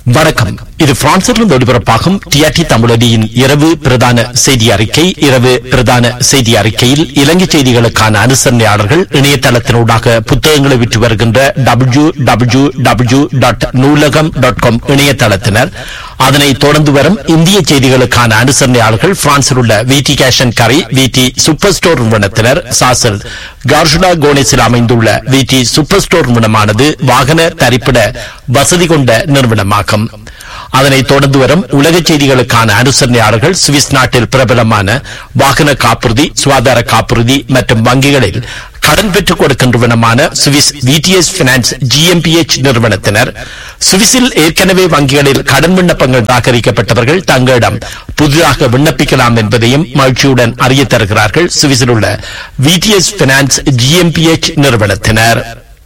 வணக்கம் இது பிரான்சிலிருந்து ஒளிபரப்பாகும் டிஆர்டி தமிழடியின் இரவு பிரதான செய்தி அறிக்கை இரவு பிரதான செய்தி அறிக்கையில் இலங்கை செய்திகளுக்கான அனுசரணையாளர்கள் இணையதளத்தினூடாக புத்தகங்களை விற்று வருகின்ற W W W dot Noolaham dot com இணையதளத்தினர் அதனை தொடர்ந்து வரும் இந்திய செய்திகளுக்கான அனுசரணையாளர்கள் பிரான்சில் உள்ள விடி கேஷன் கரை விடி சூப்பர் ஸ்டோர் நிறுவனத்தினர் சாசல் கார்ஷுடா கோனேஸில் அமைந்துள்ள விடி சூப்பர் ஸ்டோர் நிறுவனமானது வாகன தரிப்பிட வசதி கொண்ட நிறுவனமாகும் அதனைத் தொடர்ந்து வரும் உலக செய்திகளுக்கான அனுசரணையாளர்கள் சுவிஸ் நாட்டில் பிரபலமான வாகன காப்புறுதி சுகாதார காப்புறுதி மற்றும் வங்கிகளில் கடன் பெற்றுக் கொடுக்கின்றவனமான சுவிஸ் விடிஎஸ் பினான்ஸ் ஜிஎம்பிஎச் நிறுவனத்தினர் சுவிஸில் ஏற்கனவே வங்கிகளில் கடன் விண்ணப்பங்கள் தாக்கரிக்கப்பட்டவர்கள் தங்களிடம் புதிதாக விண்ணப்பிக்கலாம் என்பதையும் மகிழ்ச்சியுடன் அறிய தருகிறார்கள் சுவிஸில் உள்ள விடிஎஸ் பினான்ஸ் ஜிஎம்பிஎச் நிறுவனத்தினர்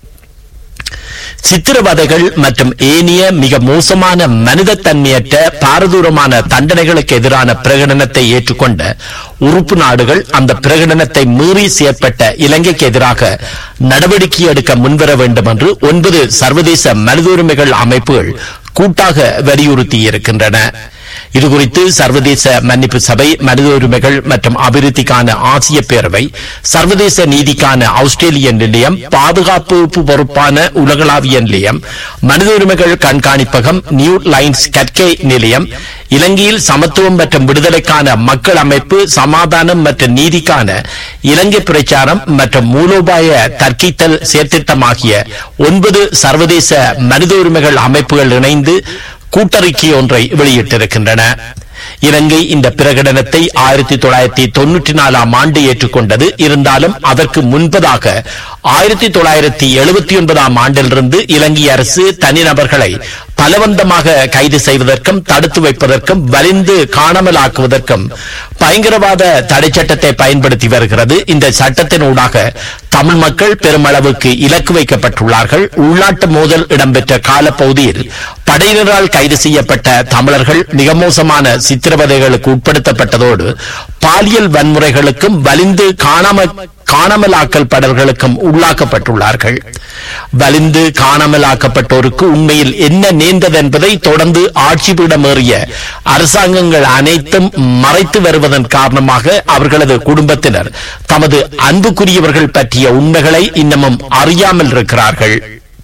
சித்திரவதைகள் மற்றும் ஏனிய மிக மோசமான மனிதத்தன்மையற்ற பாரதூரமான தண்டனைகளுக்கு எதிரான பிரகடனத்தை ஏற்றுக்கொண்ட உறுப்பு நாடுகள் அந்த பிரகடனத்தை மீறி செயற்பட்ட இலங்கைக்கு எதிராக நடவடிக்கை எடுக்க முன்வர வேண்டும் என்று ஒன்பது சர்வதேச மனித உரிமைகள் அமைப்புகள் கூட்டாக வலியுறுத்தியிருக்கின்றன இதுகுறித்து சர்வதேச மன்னிப்பு சபை மனித உரிமைகள் மற்றும் அபிவிருத்திக்கான ஆசிய பேரவை சர்வதேச நீதிக்கான ஆஸ்திரேலிய நிலையம் பாதுகாப்பு பொறுப்பான உலகளாவிய நிலையம் மனித உரிமைகள் கண்காணிப்பகம் நியூ லைன்ஸ் கற்கை நிலையம் இலங்கையில் சமத்துவம் மற்றும் விடுதலைக்கான மக்கள் அமைப்பு சமாதானம் மற்றும் நீதிக்கான இலங்கை பிரச்சாரம் மற்றும் மூலோபாய தர்க்கித்தல் செயற்திட்டம் ஆகிய ஒன்பது சர்வதேச மனித உரிமைகள் அமைப்புகள் இணைந்து கூட்டறிக்கை ஒன்றை வெளியிட்டிருக்கின்றன இலங்கை இந்த பிரகடனத்தை ஆயிரத்தி தொள்ளாயிரத்தி தொன்னூற்றி நாலாம் ஆண்டு ஏற்றுக்கொண்டது இருந்தாலும் அதற்கு முன்பதாக ஆயிரத்தி தொள்ளாயிரத்தி எழுபத்தி ஒன்பதாம் ஆண்டிலிருந்து இலங்கை அரசு தனிநபர்களை பலவந்தமாக கைது செய்வதற்கும் தடுத்து வைப்பதற்கும் வலிந்து காணாமலாக்குவதற்கும் பயங்கரவாத தடை சட்டத்தை பயன்படுத்தி வருகிறது இந்த சட்டத்தினூடாக தமிழ் மக்கள் பெருமளவுக்கு இலக்கு வைக்கப்பட்டுள்ளார்கள் உள்நாட்டு மோதல் இடம்பெற்ற காலப்பகுதியில் படையினரால் கைது செய்யப்பட்ட தமிழர்கள் மிக மோசமான சித்திரவதைகளுக்கு உட்படுத்தப்பட்டதோடு பாலியல் வன்முறைகளுக்கும் வலிந்து காணாமல் காணாமலாக்கல் படர்களுக்கும் உள்ளாக்கப்பட்டுள்ளார்கள் வலிந்து காணாமலாக்கப்பட்டோருக்கு உண்மையில் என்ன நேர்ந்தது என்பதை தொடர்ந்து ஆட்சி பீடமேறிய அரசாங்கங்கள் அனைத்தும் மறைத்து வருவதன் காரணமாக அவர்களது குடும்பத்தினர் தமது அன்புக்குரியவர்கள் பற்றிய உண்மைகளை இன்னமும் அறியாமல் இருக்கிறார்கள்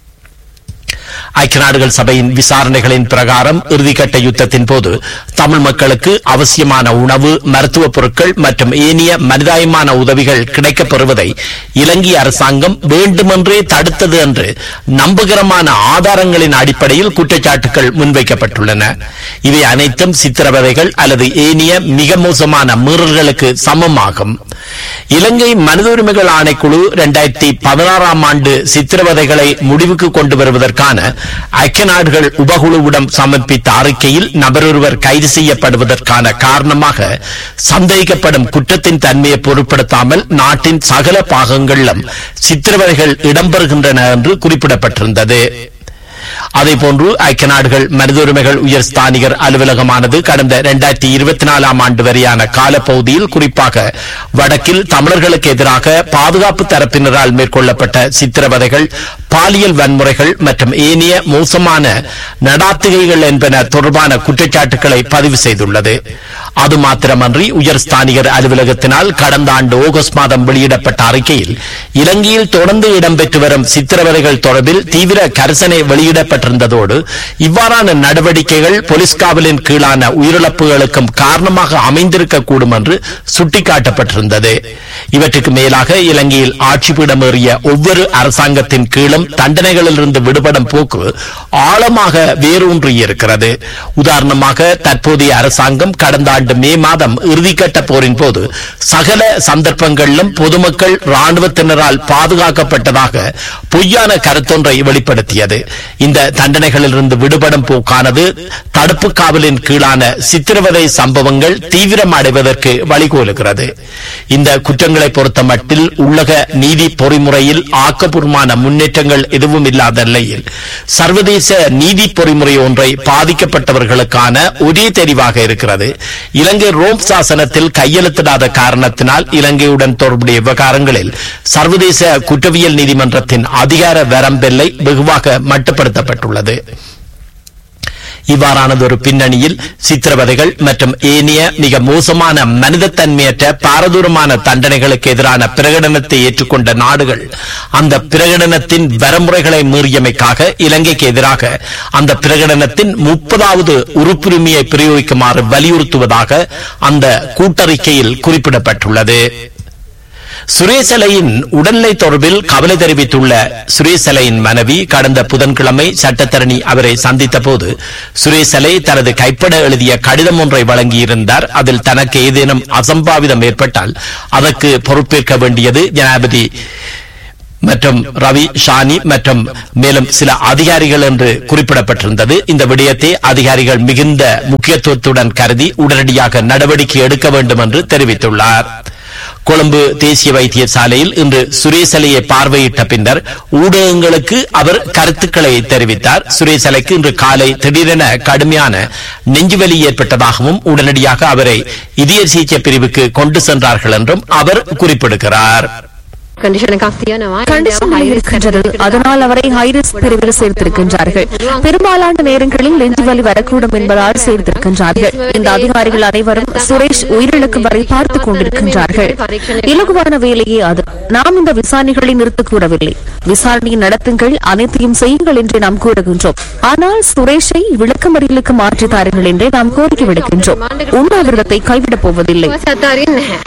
ஐக்கிய நாடுகள் சபையின் விசாரணைகளின் பிரகாரம் இறுதிக்கட்ட யுத்தத்தின் போது தமிழ் மக்களுக்கு அவசியமான உணவு மருத்துவ பொருட்கள் மற்றும் ஏனைய மனிதாயமான உதவிகள் கிடைக்கப் பெறுவதை இலங்கை அரசாங்கம் வேண்டுமென்றே தடுத்தது என்று நம்பகரமான ஆதாரங்களின் அடிப்படையில் குற்றச்சாட்டுகள் முன்வைக்கப்பட்டுள்ளன இவை அனைத்தும் சித்திரவதைகள் அல்லது ஏனைய மிக மோசமான மீறல்களுக்கு சமமாகும் இலங்கை மனித உரிமைகள் ஆணைக்குழு இரண்டாயிரத்தி பதினாறாம் ஆண்டு சித்திரவதைகளை முடிவுக்கு கொண்டு வருவதற்கான ஐக்கிய நாடுகள் உபகுழுவிடம் சமர்ப்பித்த அறிக்கையில் நபரொருவர் கைது செய்யப்படுவதற்கான காரணமாக சந்தேகிக்கப்படும் குற்றத்தின் தன்மையை பொருட்படுத்தாமல் நாட்டின் சகல பாகங்களிலும் சித்திரவதைகள் இடம்பெறுகின்றன என்று குறிப்பிடப்பட்டிருந்தது அதேபோன்று ஐக்கிய நாடுகள் மனித உரிமைகள் உயர் ஸ்தானிகர் அலுவலகமானது கடந்த இரண்டாயிரத்தி இருபத்தி நாலாம் ஆண்டு வரையான காலப்பகுதியில் குறிப்பாக வடக்கில் தமிழர்களுக்கு எதிராக பாதுகாப்பு தரப்பினரால் மேற்கொள்ளப்பட்ட சித்திரவதைகள் பாலியல் வன்முறைகள் மற்றும் ஏனைய மோசமான நடாத்துகைகள் என்பன தொடர்பான குற்றச்சாட்டுகளை பதிவு செய்துள்ளது அது மாத்திரமன்றி உயர் ஸ்தானிகர் அலுவலகத்தினால் கடந்த ஆண்டு ஆகஸ்ட் மாதம் வெளியிடப்பட்ட அறிக்கையில் இலங்கையில் தொடர்ந்து இடம்பெற்று வரும் சித்திரவதைகள் தொடர்பில் தீவிர கரிசனை வெளியிடப்பட்டிருந்ததோடு இவ்வாறான நடவடிக்கைகள் போலீஸ் காவலின் கீழான உயிரிழப்புகளுக்கும் காரணமாக அமைந்திருக்கக்கூடும் என்று சுட்டிக்காட்டப்பட்டிருந்தது இவற்றுக்கு மேலாக இலங்கையில் ஆட்சி பீடமேறிய ஒவ்வொரு அரசாங்கத்தின் கீழும் தண்டனைகளிலிருந்து விடுபடும் போக்கு ஆழமாக வேரூன்றியிருக்கிறது உதாரணமாக தற்போதைய அரசாங்கம் கடந்த ஆண்டு மே மாதம் இறுதிக்கட்ட போரின் போது சகல சந்தர்ப்பங்களிலும் பொதுமக்கள் ராணுவத்தினரால் பாதுகாக்கப்பட்டதாக பொய்யான கருத்தொன்றை வெளிப்படுத்தியது இந்த தண்டனைகளிலிருந்து விடுபடும் போக்கானது தடுப்பு காவலின் கீழான சித்திரவதை சம்பவங்கள் தீவிரம் அடைவதற்கு வழிகோலுகிறது இந்த குற்றங்களை பொறுத்த மட்டில் உள்ளக நீதி பொறிமுறையில் ஆக்கப்பூர்வமான முன்னேற்றங்கள் எதுவும் இல்லாத நிலையில் சர்வதேச நீதி பொறிமுறை ஒன்றை பாதிக்கப்பட்டவர்களுக்கான ஒரே தெரிவாக இருக்கிறது இலங்கை ரோம் சாசனத்தில் கையெழுத்திடாத காரணத்தினால் இலங்கையுடன் தொடர்புடைய விவகாரங்களில் சர்வதேச குற்றவியல் நீதிமன்றத்தின் அதிகார வரம்பெல்லை வெகுவாக மட்டுப்படுத்தப்பட்டுள்ளது இவ்வாறானதொரு பின்னணியில் சித்திரவதைகள் மற்றும் ஏனைய மிக மோசமான மனிதத்தன்மையற்ற பாரதூரமான தண்டனைகளுக்கு எதிரான பிரகடனத்தை ஏற்றுக்கொண்ட நாடுகள் அந்த பிரகடனத்தின் வரமுறைகளை மீறியமைக்காக இலங்கைக்கு எதிராக அந்த பிரகடனத்தின் முப்பதாவது உறுப்புரிமையை பிரயோகிக்குமாறு வலியுறுத்துவதாக அந்த கூட்டறிக்கையில் குறிப்பிடப்பட்டுள்ளது சுரேசலையின் உடல்நிலை தொடர்பில் கவலை தெரிவித்துள்ள சுரேசலையின் மனைவி கடந்த புதன்கிழமை சட்டத்தரணி அவரை சந்தித்த போது சுரேசலை தனது கைப்பட எழுதிய கடிதம் ஒன்றை வழங்கியிருந்தார் அதில் தனக்கு ஏதேனும் அசம்பாவிதம் ஏற்பட்டால் அதற்கு பொறுப்பேற்க வேண்டியது ஜனாதிபதி மற்றும் ரவி ஷானி மற்றும் மேலும் சில அதிகாரிகள் என்று குறிப்பிடப்பட்டிருந்தது இந்த விடயத்தை அதிகாரிகள் மிகுந்த முக்கியத்துவத்துடன் கருதி உடனடியாக நடவடிக்கை எடுக்க வேண்டும் என்று தெரிவித்துள்ளார் கொழும்பு தேசிய வைத்தியசாலையில் இன்று சுரேசலையை பார்வையிட்ட பின்னர் ஊடகங்களுக்கு அவர் கருத்துக்களை தெரிவித்தார் சுரேசலைக்கு இன்று காலை திடீரென கடுமையான நெஞ்சுவலி ஏற்பட்டதாகவும் உடனடியாக அவரை இதய சிகிச்சை பிரிவுக்கு கொண்டு சென்றார்கள் என்றும் அவர் குறிப்பிடுகிறார் கண்டிஷன் එකක් තියෙනවා கண்டிஷன் இருக்கின்றது அதனால் அவரை ஹைரிஸ்க் பிரிவில் சேர்த்திருக்கின்றார்கள் பெரும்பாலான நேரங்களில் நெஞ்சுவலி வரக்கூடும் என்பதால் சேர்த்திருக்கின்றார்கள் இந்த அதிகாரிகள் அனைவரும் சுரேஷ் உயிரிழக்கும் வரை பார்த்துக் கொண்டிருக்கின்றார்கள் இலகுவான வேலையே அது நாம் இந்த விசாரணைகளை நிறுத்தக் கூறவில்லை விசாரணையை நடத்துங்கள் அனைத்தையும் செய்யுங்கள் என்று நாம் கூறுகின்றோம் ஆனால் சுரேஷை விளக்கமறியலுக்கு மாற்றித் தாருங்கள் என்றே நாம் கோரிக்கை விடுக்கின்றோம் உண்ணாவிரதத்தை கைவிடப் போவதில்லை සතරින් නැහැ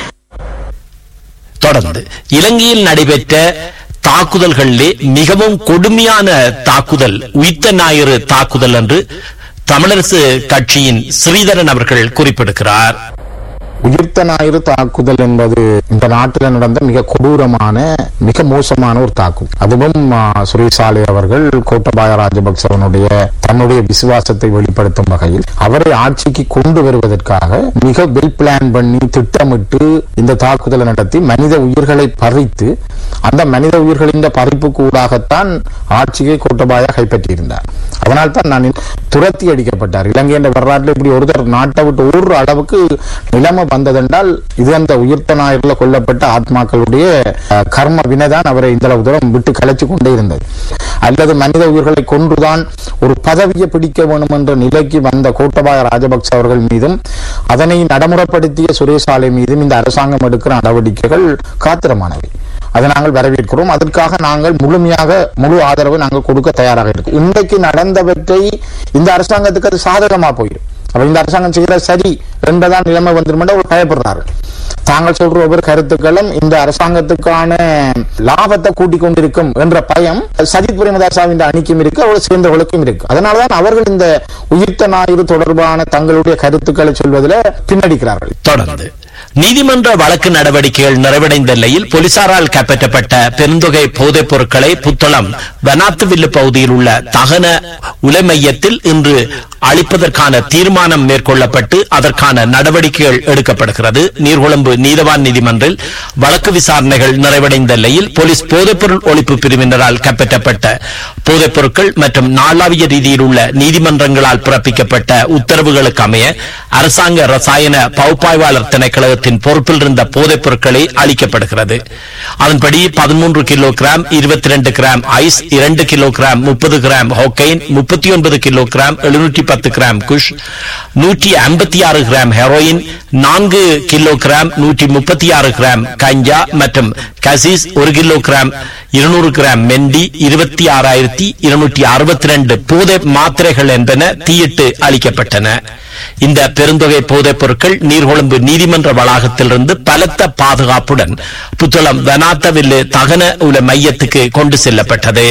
தொடர்ந்து இலங்கையில் நடைபெற்ற தாக்குதல்களிலே மிகவும் கொடுமையான தாக்குதல் உயிர்த்த ஞாயிறு தாக்குதல் என்று தமிழரசு கட்சியின் ஸ்ரீதரன் அவர்கள் குறிப்பிடுகிறார் உயிர்த்த ஞாயிறு தாக்குதல் என்பது இந்த நாட்டில் நடந்த மிக கொடூரமான மிக மோசமான ஒரு தாக்குதல் அதுவும் ஆ, சுரேசாலை அவர்கள் கோட்டபாய ராஜபக்சவனுடைய தன்னுடைய விசுவாசத்தை வெளிப்படுத்தும் வகையில் அவரை ஆட்சிக்கு கொண்டு வருவதற்காக மிக வெல் பிளான் பண்ணி திட்டமிட்டு இந்த தாக்குதலை நடத்தி மனித உயிர்களை பறித்து அந்த மனித உயிர்களின் பறிப்புக்கு ஊடாகத்தான் ஆட்சியை கோட்டபாய கைப்பற்றியிருந்தார் அதனால் தான் நான் துரத்தி அடிக்கப்பட்டார் இலங்கை என்ற வரலாற்றில் இப்படி ஒருத்தர் நாட்டை விட்டு ஊர் அளவுக்கு நிலைமை வந்ததென்றால் இது அந்த உயிர்த்த ஞாயிறுல கொல்லப்பட்ட ஆத்மாக்களுடைய அஹ், கர்ம வினைதான் அவரை இந்த அளவு தூரம் விட்டு கலைச்சு கொண்டே இருந்தது அல்லது மனித உயிர்களை கொன்றுதான் ஒரு பதவியை பிடிக்க வேண்டும் என்ற நிலைக்கு வந்த கோட்டபாய ராஜபக்ச அவர்கள் மீதும் அதனை நடைமுறைப்படுத்திய சுரேஷாலை மீதும் இந்த அரசாங்கம் எடுக்கிற நடவடிக்கைகள் காத்திரமானவை அதை நாங்கள் வரவேற்கிறோம் அதற்காக நாங்கள் முழுமையாக முழு ஆதரவு நாங்கள் கொடுக்க தயாராக இருக்கோம் இன்றைக்கு நடந்தவற்றை இந்த அரசாங்கத்துக்கு அது சாதகமா போயிடும் அப்ப இந்த அரசாங்கம் செய்யற சரி என்பதான் நிலைமை வந்துடும் ஒரு பயப்படுறாரு தாங்கள் சொல்ற ஒவ்வொரு கருத்துக்களும் இந்த அரசாங்கத்துக்கான லாபத்தை கூட்டிக் கொண்டிருக்கும் என்ற பயம் சஜித் பிரேமதாசாவின் அணிக்கும் இருக்கு அவர்கள் சேர்ந்தவர்களுக்கும் இருக்கு அதனாலதான் அவர்கள் இந்த உயிர்த்த ஞாயிறு தொடர்பான தங்களுடைய கருத்துக்களை சொல்வதில் பின்னடிக்கிறார்கள் தொடர்ந்து நீதிமன்ற வழக்கு நடவடிக்கைகள் நிறைவடைந்த நிலையில் போலீசாரால் கைப்பற்றப்பட்ட பெருந்தொகை போதைப் பொருட்களை புத்தளம் வனாத்துவில்லு பகுதியில் உள்ள தகன உலை மையத்தில் இன்று அளிப்பதற்கான தீர்மானம் மேற்கொள்ளப்பட்டு அதற்கான நடவடிக்கைகள் எடுக்கப்படுகிறது நீர்கொழும்பு நீதவான் நீதிமன்றில் வழக்கு விசாரணைகள் நிறைவடைந்த நிலையில் போலீஸ் போதைப்பொருள் ஒழிப்பு பிரிவினரால் கைப்பற்றப்பட்ட போதைப் பொருட்கள் மற்றும் நாளாவிய ரீதியில் உள்ள நீதிமன்றங்களால் பிறப்பிக்கப்பட்ட உத்தரவுகளுக்கு அமைய அரசாங்க ரசாயன பகுப்பாய்வாளர் திணைக்களகத்தின் பொறுப்பில் இருந்த போதைப் பொருட்களை அளிக்கப்படுகிறது அதன்படி பதிமூன்று கிலோ கிராம் இருபத்தி ரெண்டு கிராம் ஐஸ் இரண்டு கிலோ கிராம் முப்பது கிராம் ஹோக்கைன் முப்பத்தி ஒன்பது கிலோ கிராம் எழுநூற்றி பத்து கிராம் குஷ் நூற்றி ஐம்பத்தி ஆறு கிராம் ஹெரோயின் நான்கு கிலோ கிராம் நூற்றி முப்பத்தி ஆறு கிராம் கஞ்சா மற்றும் கசிஸ் ஒரு கிலோ கிராம் இருநூறு கிராம் மெண்டி இருபத்தி ஆறாயிரத்தி இருநூற்றி அறுபத்தி ரெண்டு போதை மாத்திரைகள் என்பன தீயிட்டு அளிக்கப்பட்டன இந்த பெருந்தொகை போதைப் பொருட்கள் நீர்கொழும்பு நீதிமன்ற வளாகத்திலிருந்து பலத்த பாதுகாப்புடன் புத்தளம் வனாத்தவில்லு தகன உல மையத்துக்கு கொண்டு செல்லப்பட்டது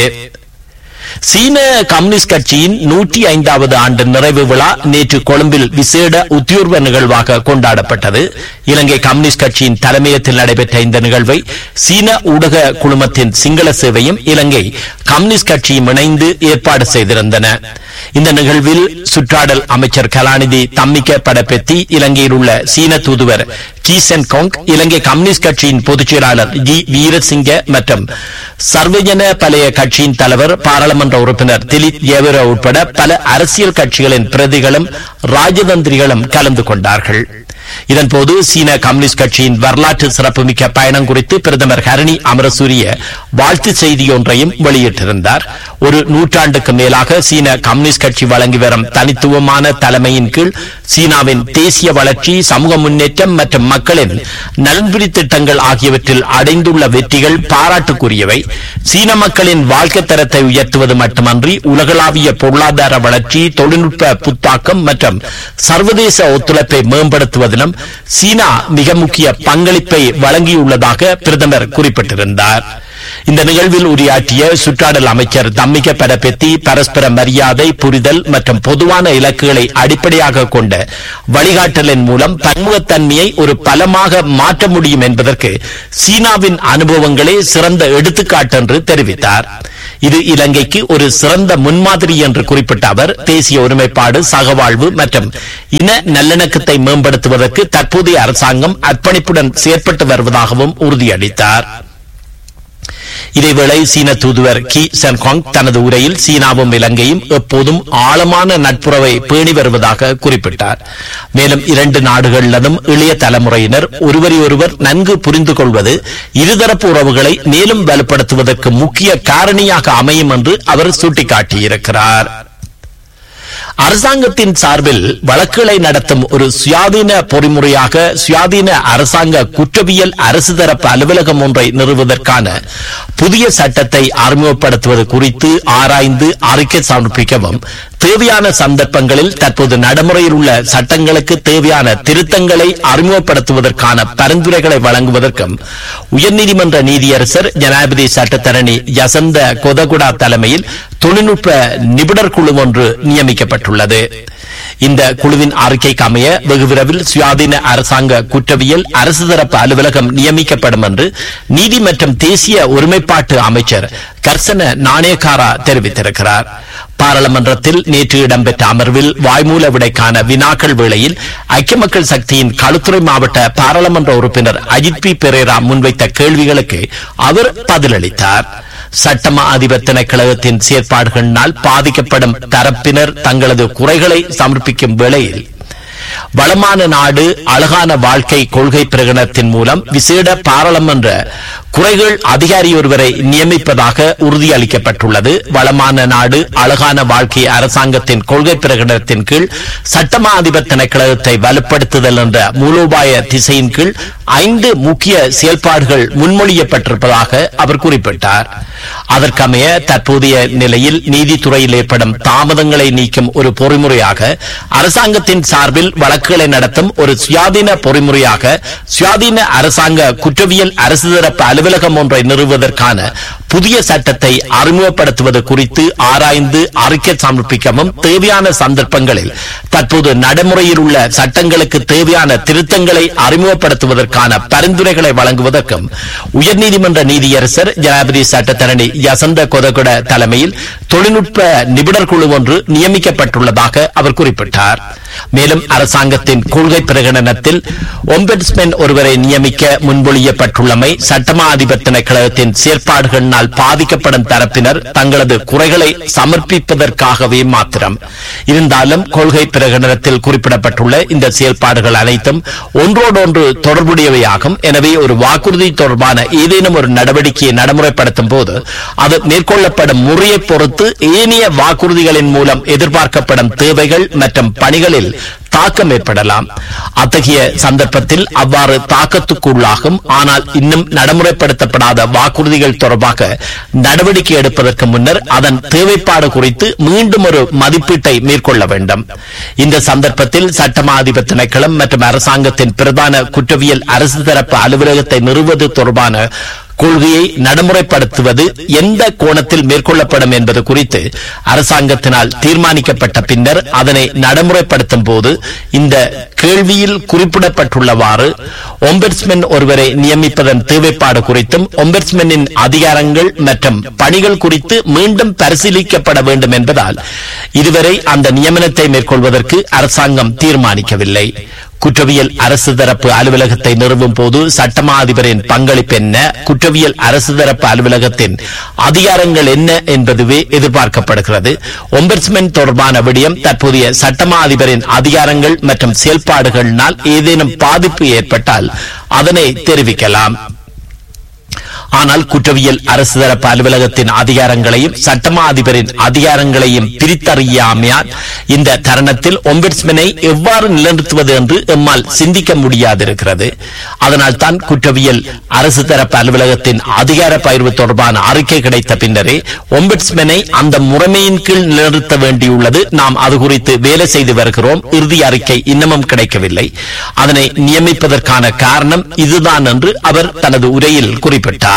சீன கம்யூனிஸ்ட் கட்சியின் நூற்றி ஐந்தாவது ஆண்டு நிறைவு விழா நேற்று கொழும்பில் விசேட உத்தியோர்வ நிகழ்வாக கொண்டாடப்பட்டது இலங்கை கம்யூனிஸ்ட் கட்சியின் தலைமையத்தில் நடைபெற்ற இந்த நிகழ்வை சீன ஊடக குழுமத்தின் சிங்கள சேவையும் இலங்கை கம்யூனிஸ்ட் கட்சியும் இணைந்து ஏற்பாடு செய்திருந்தன இந்த நிகழ்வில் சுற்றாடல் அமைச்சர் கலாநிதி தம்மிக்க படப்பெத்தி இலங்கையில் உள்ள சீன தூதுவர் கீசன் கோங் இலங்கை கம்யூனிஸ்ட் கட்சியின் பொதுச் செயலாளர் ஜி வீரசிங்க மற்றும் சர்வஜன பழைய கட்சியின் தலைவர் பாராளுமன்ற உறுப்பினர் திலீப் ஏவரோ உட்பட பல அரசியல் கட்சிகளின் பிரதிகளும் ராஜதந்திரிகளும் கலந்து கொண்டார்கள் இதன்போது சீன கம்யூனிஸ்ட் கட்சியின் வரலாற்று சிறப்புமிக்க பயணம் குறித்து பிரதமர் ஹரணி அமரசூரிய வாழ்த்து செய்தி ஒன்றையும் வெளியிட்டிருந்தார் ஒரு நூற்றாண்டுக்கு மேலாக சீன கம்யூனிஸ்ட் கட்சி வழங்கி வரும் தனித்துவமான தலைமையின் கீழ் சீனாவின் தேசிய வளர்ச்சி சமூக முன்னேற்றம் மற்றும் மக்களின் நலன்புரி திட்டங்கள் ஆகியவற்றில் அடைந்துள்ள வெற்றிகள் பாராட்டுக்குரியவை சீன மக்களின் வாழ்க்கை தரத்தை உயர்த்துவது மட்டுமன்றி உலகளாவிய பொருளாதார வளர்ச்சி தொழில்நுட்ப புத்தாக்கம் மற்றும் சர்வதேச ஒத்துழைப்பை மேம்படுத்துவதிலும் சீனா மிக முக்கிய பங்களிப்பை வழங்கியுள்ளதாக பிரதமர் குறிப்பிட்டிருந்தார் இந்த நிகழ்வில் உரையாற்றிய சுற்றாடல் அமைச்சர் தம்மிக பரப்பெத்தி பரஸ்பர மரியாதை புரிதல் மற்றும் பொதுவான இலக்குகளை அடிப்படையாக கொண்ட வழிகாட்டலின் மூலம் பன்முகத்தன்மையை ஒரு பலமாக மாற்ற முடியும் என்பதற்கு சீனாவின் அனுபவங்களே சிறந்த எடுத்துக்காட்டு என்று தெரிவித்தார் இது இலங்கைக்கு ஒரு சிறந்த முன்மாதிரி என்று குறிப்பிட்ட அவர் தேசிய ஒருமைப்பாடு சகவாழ்வு மற்றும் இன நல்லிணக்கத்தை மேம்படுத்துவதற்கு தற்போதைய அரசாங்கம் அர்ப்பணிப்புடன் செயற்பட்டு வருவதாகவும் உறுதியளித்தார் இதேவேளை சீன தூதுவர் கி சென்காங் தனது உரையில் சீனாவும் இலங்கையும் எப்போதும் ஆழமான நட்புறவை பேணி வருவதாக குறிப்பிட்டார் மேலும் இரண்டு நாடுகளிலும் இளைய தலைமுறையினர் ஒருவரையொருவர் நன்கு புரிந்து கொள்வது இருதரப்பு உறவுகளை மேலும் வலுப்படுத்துவதற்கு முக்கிய காரணியாக அமையும் என்று அவர் சுட்டிக்காட்டியிருக்கிறார் அரசாங்கத்தின் சார்பில் வழக்குகளை நடத்தும் ஒரு சுயாதீன பொறிமுறையாக சுயாதீன அரசாங்க குற்றவியல் அரசு தரப்பு அலுவலகம் ஒன்றை நிறுவுவதற்கான புதிய சட்டத்தை அறிமுகப்படுத்துவது குறித்து ஆராய்ந்து அறிக்கை சமர்ப்பிக்கவும் தேவையான சந்தர்ப்பங்களில் தற்போது நடைமுறையில் உள்ள சட்டங்களுக்கு தேவையான திருத்தங்களை அறிமுகப்படுத்துவதற்கான பரிந்துரைகளை வழங்குவதற்கும் உயர்நீதிமன்ற நீதியரசர் ஜனாதிபதி சட்டத்தரணி யசந்த கொதகுடா தலைமையில் தொழில்நுட்ப நிபுணர் குழு ஒன்று நியமிக்கப்பட்டுள்ளது இந்த குழுவின் அறிக்கைக்கு அமைய வெகு விரைவில் சுயாதீன அரசாங்க குற்றவியல் அரசு தரப்பு அலுவலகம் நியமிக்கப்படும் என்று நீதி மற்றும் தேசிய ஒருமைப்பாட்டு அமைச்சர் கர்சன நாணயக்காரா தெரிவித்திருக்கிறார் பாராளுமன்றத்தில் நேற்று இடம்பெற்ற அமர்வில் வாய்மூல விடைக்கான வினாக்கள் வேளையில் ஐக்கிய மக்கள் சக்தியின் களுத்துறை மாவட்ட பாராளுமன்ற உறுப்பினர் அஜித் பி பெரேரா முன்வைத்த கேள்விகளுக்கு அவர் பதிலளித்தார் சட்டமா அதிபர் திணைக்களகத்தின் செயற்பாடுகளினால் பாதிக்கப்படும் தரப்பினர் தங்களது குறைகளை சமர்ப்பிக்கும் வேளையில் வளமான நாடு அழகான வாழ்க்கை கொள்கை பிரகடனத்தின் மூலம் விசேட பாராளுமன்ற குறைகள் அதிகாரி ஒருவரை நியமிப்பதாக உறுதியளிக்கப்பட்டுள்ளது வளமான நாடு அழகான வாழ்க்கை அரசாங்கத்தின் கொள்கை பிரகடனத்தின் கீழ் சட்டமா அதிபர் திணைக்களத்தை வலுப்படுத்துதல் என்ற மூலோபாய திசையின் கீழ் ஐந்து முக்கிய செயல்பாடுகள் முன்மொழியப்பட்டிருப்பதாக அவர் குறிப்பிட்டார் அதற்கமைய தற்போதைய நிலையில் நீதித்துறையில் ஏற்படும் தாமதங்களை நீக்கும் ஒரு பொறிமுறையாக அரசாங்கத்தின் சார்பில் வழக்குகளை நடத்தும் ஒரு சுயாதீன பொறிமுறையாக சுயாதீன அரசாங்க குற்றவியல் அரசு தரப்பு அலுவலகம் ஒன்றை நிறுவுவதற்கான புதிய சட்டத்தை அறிமுகப்படுத்துவது குறித்து ஆராய்ந்து அறிக்கை சமர்ப்பிக்கவும் தேவையான சந்தர்ப்பங்களில் தற்போது நடைமுறையில் உள்ள சட்டங்களுக்கு தேவையான திருத்தங்களை அறிமுகப்படுத்துவதற்கான பரிந்துரைகளை வழங்குவதற்கும் உயர்நீதிமன்ற நீதியரசர் ஜனாதிபதி சட்டத்தரணி யசந்த கொதகுட தலைமையில் தொழில்நுட்ப நிபுணர் குழு ஒன்று நியமிக்கப்பட்டுள்ளதாக அவர் குறிப்பிட்டார் மேலும் அரசாங்கத்தின் கொள்கை பிரகடனத்தில் ஒம்பட்ஸ்மென் ஒருவரை நியமிக்க முன்மொழியப்பட்டுள்ளமை சட்டமா அதிபர் திணைக்களத்தின் செயற்பாடுகளினால் பாதிக்கப்படும் தரப்பினர் தங்களது குறைகளை சமர்ப்பிப்பதற்காகவே மாத்திரம் இருந்தாலும் கொள்கை பிரகடனத்தில் குறிப்பிடப்பட்டுள்ள இந்த செயல்பாடுகள் அனைத்தும் ஒன்றோடொன்று தொடர்புடையவையாகும் எனவே ஒரு வாக்குறுதி தொடர்பான ஏதேனும் ஒரு நடவடிக்கையை நடைமுறைப்படுத்தும் போது அது மேற்கொள்ளப்படும் முறையை பொறுத்து ஏனைய வாக்குறுதிகளின் மூலம் எதிர்பார்க்கப்படும் தேவைகள் மற்றும் பணிகளில் தாக்கம் ஏற்படலாம் அத்தகைய சந்தர்ப்பத்தில் அவ்வாறு தாக்கத்துக்குள்ளாகும் ஆனால் இன்னும் நடைமுறைப்படுத்தப்படாத வாக்குறுதிகள் தொடர்பாக நடவடிக்கை எடுப்பதற்கு முன்னர் அதன் தேவைப்பாடு குறித்து மீண்டும் ஒரு மதிப்பீட்டை மேற்கொள்ள வேண்டும் இந்த சந்தர்ப்பத்தில் சட்டமா அதிபர் திணைக்களம் மற்றும் அரசாங்கத்தின் பிரதான குற்றவியல் அரசு தரப்பு அலுவலகத்தை நிறுவது தொடர்பான கொள்கையை நடைமுறைப்படுத்துவது எந்த கோணத்தில் மேற்கொள்ளப்படும் என்பது குறித்து அரசாங்கத்தினால் தீர்மானிக்கப்பட்ட பின்னர் அதனை நடைமுறைப்படுத்தும் போது இந்த கேள்வியில் குறிப்பிடப்பட்டுள்ளவாறு ஒம்பெட்ஸ்மென் ஒருவரை நியமிப்பதன் தேவைப்பாடு குறித்தும் ஒம்பெட்ஸ்மெனின் அதிகாரங்கள் மற்றும் பணிகள் குறித்து மீண்டும் பரிசீலிக்கப்பட வேண்டும் என்பதால் இதுவரை அந்த நியமனத்தை மேற்கொள்வதற்கு அரசாங்கம் தீர்மானிக்கவில்லை குற்றவியல் அரசு தரப்பு அலுவலகத்தை நிறுவும் போது சட்டமா அதிபரின் பங்களிப்பு என்ன குற்றவியல் அரசு தரப்பு அலுவலகத்தின் அதிகாரங்கள் என்ன என்பதுவே எதிர்பார்க்கப்படுகிறது ஒம்பர்ஸ்மென் தொடர்பான விடயம் தற்போதைய சட்டமா அதிபரின் அதிகாரங்கள் மற்றும் செயல்பாடுகளினால் ஏதேனும் பாதிப்பு ஏற்பட்டால் அதனை தெரிவிக்கலாம் ஆனால் குற்றவியல் அரசு தரப்பு அலுவலகத்தின் அதிகாரங்களையும் சட்டமா அதிபரின் அதிகாரங்களையும் பிரித்தறியாமையால் இந்த தருணத்தில் ஒம்பட்ஸ்மனை எவ்வாறு நிலைநிறுத்துவது என்று எம்மால் சிந்திக்க முடியாதிருக்கிறது அதனால் தான் குற்றவியல் அரசு தரப்பு அலுவலகத்தின் அதிகார பகிர்வு தொடர்பான அறிக்கை கிடைத்த பின்னரே ஒம்பட்ஸ்மனை அந்த முறைமையின் கீழ் நிலைநிறுத்த வேண்டியுள்ளது நாம் அது குறித்து வேலை செய்து வருகிறோம் இறுதி அறிக்கை இன்னமும் கிடைக்கவில்லை அதனை நியமிப்பதற்கான காரணம் இதுதான் என்று அவர் தனது உரையில் குறிப்பிட்டார்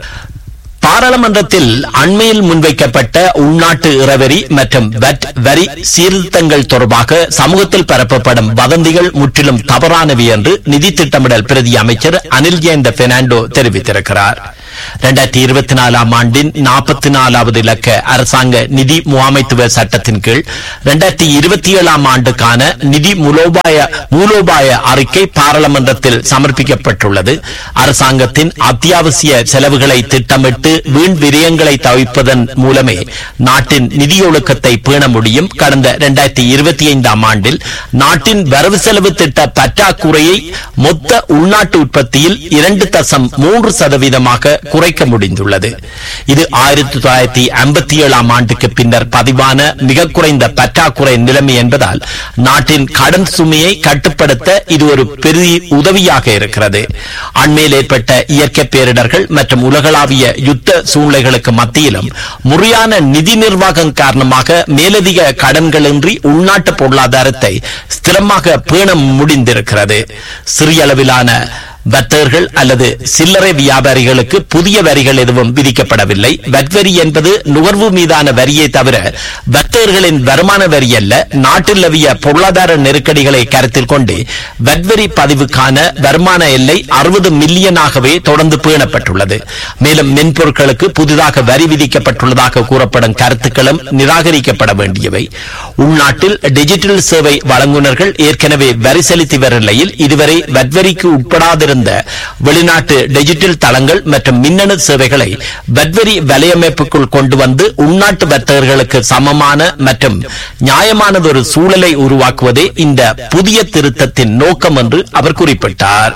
பாராளுமன்றத்தில் அண்மையில் முன்வைக்கப்பட்ட உள்நாட்டு இறவரி மற்றும் வட் வரி சீர்திருத்தங்கள் தொடர்பாக சமூகத்தில் பரப்பப்படும் வதந்திகள் முற்றிலும் தவறானவை என்று நிதி திட்டமிடல் பிரதி அமைச்சர் அனில் ஜெயந்த பெர்னாண்டோ தெரிவித்திருக்கிறார் இரண்டாயிரத்தி இருபத்தி நாலாம் ஆண்டின் நாற்பத்தி நாலாவது இலக்க அரசாங்க நிதி முகாமைத்துவ சட்டத்தின் கீழ் இரண்டாயிரத்தி இருபத்தி ஏழாம் ஆண்டுக்கான நிதி மூலோபாய மூலோபாய அறிக்கை பாராளுமன்றத்தில் சமர்ப்பிக்கப்பட்டுள்ளது அரசாங்கத்தின் அத்தியாவசிய செலவுகளை திட்டமிட்டு வீண் விரயங்களை தவிர்ப்பதன் மூலமே நாட்டின் நிதி ஒழுக்கத்தை பேண முடியும் கடந்த இரண்டாயிரத்தி இருபத்தி ஐந்தாம் ஆண்டில் நாட்டின் வரவு செலவு திட்ட பற்றாக்குறையை மொத்த உள்நாட்டு உற்பத்தியில் இரண்டு தசம் மூன்று சதவீதமாக குறைக்க முடிந்துள்ளது இது ஆயிரத்தி தொள்ளாயிரத்தி ஐம்பத்தி ஏழாம் ஆண்டுக்கு பின்னர் பதிவான மிக குறைந்த பற்றாக்குறை நிலைமை என்பதால் நாட்டின் கடன் சுமையை கட்டுப்படுத்த இது ஒரு பெரிய உதவியாக இருக்கிறது அண்மையில் ஏற்பட்ட இயற்கை பேரிடர்கள் மற்றும் உலகளாவிய யுத்த சூழ்நிலைகளுக்கு மத்தியிலும் முறையான நிதி நிர்வாகம் காரணமாக மேலதிக கடன்களின்றி உள்நாட்டு பொருளாதாரத்தை ஸ்திரமாக பேண முடிந்திருக்கிறது சிறிய அளவிலான வர்த்தகர்கள் அல்லது சில்லறை வியாபாரிகளுக்கு புதிய வரிகள் எதுவும் விதிக்கப்படவில்லை வரி என்பது நுகர்வு மீதான வரியை தவிர வர்த்தகர்களின் வருமான வரி அல்ல நாட்டில் நிலவிய பொருளாதார நெருக்கடிகளை கருத்தில் கொண்டு வரி பதிவுக்கான வருமான எல்லை அறுபது மில்லியனாகவே தொடர்ந்து பேணப்பட்டுள்ளது மேலும் மென்பொருட்களுக்கு புதிதாக வரி விதிக்கப்பட்டுள்ளதாக கூறப்படும் கருத்துக்களும் நிராகரிக்கப்பட வேண்டியவை உள்நாட்டில் டிஜிட்டல் சேவை வழங்குனர்கள் ஏற்கனவே வரி செலுத்தி வரும் நிலையில் இதுவரை வட்வரிக்கு உட்படாதிருந்த வெளிநாட்டு டிஜிட்டல் தளங்கள் மற்றும் மின்னணு சேவைகளை வட்வரி வலையமைப்புக்குள் கொண்டு வந்து உள்நாட்டு வர்த்தகர்களுக்கு சமமான மற்றும் நியாயமானதொரு சூழலை உருவாக்குவதே இந்த புதிய திருத்தத்தின் நோக்கம் என்று அவர் குறிப்பிட்டார்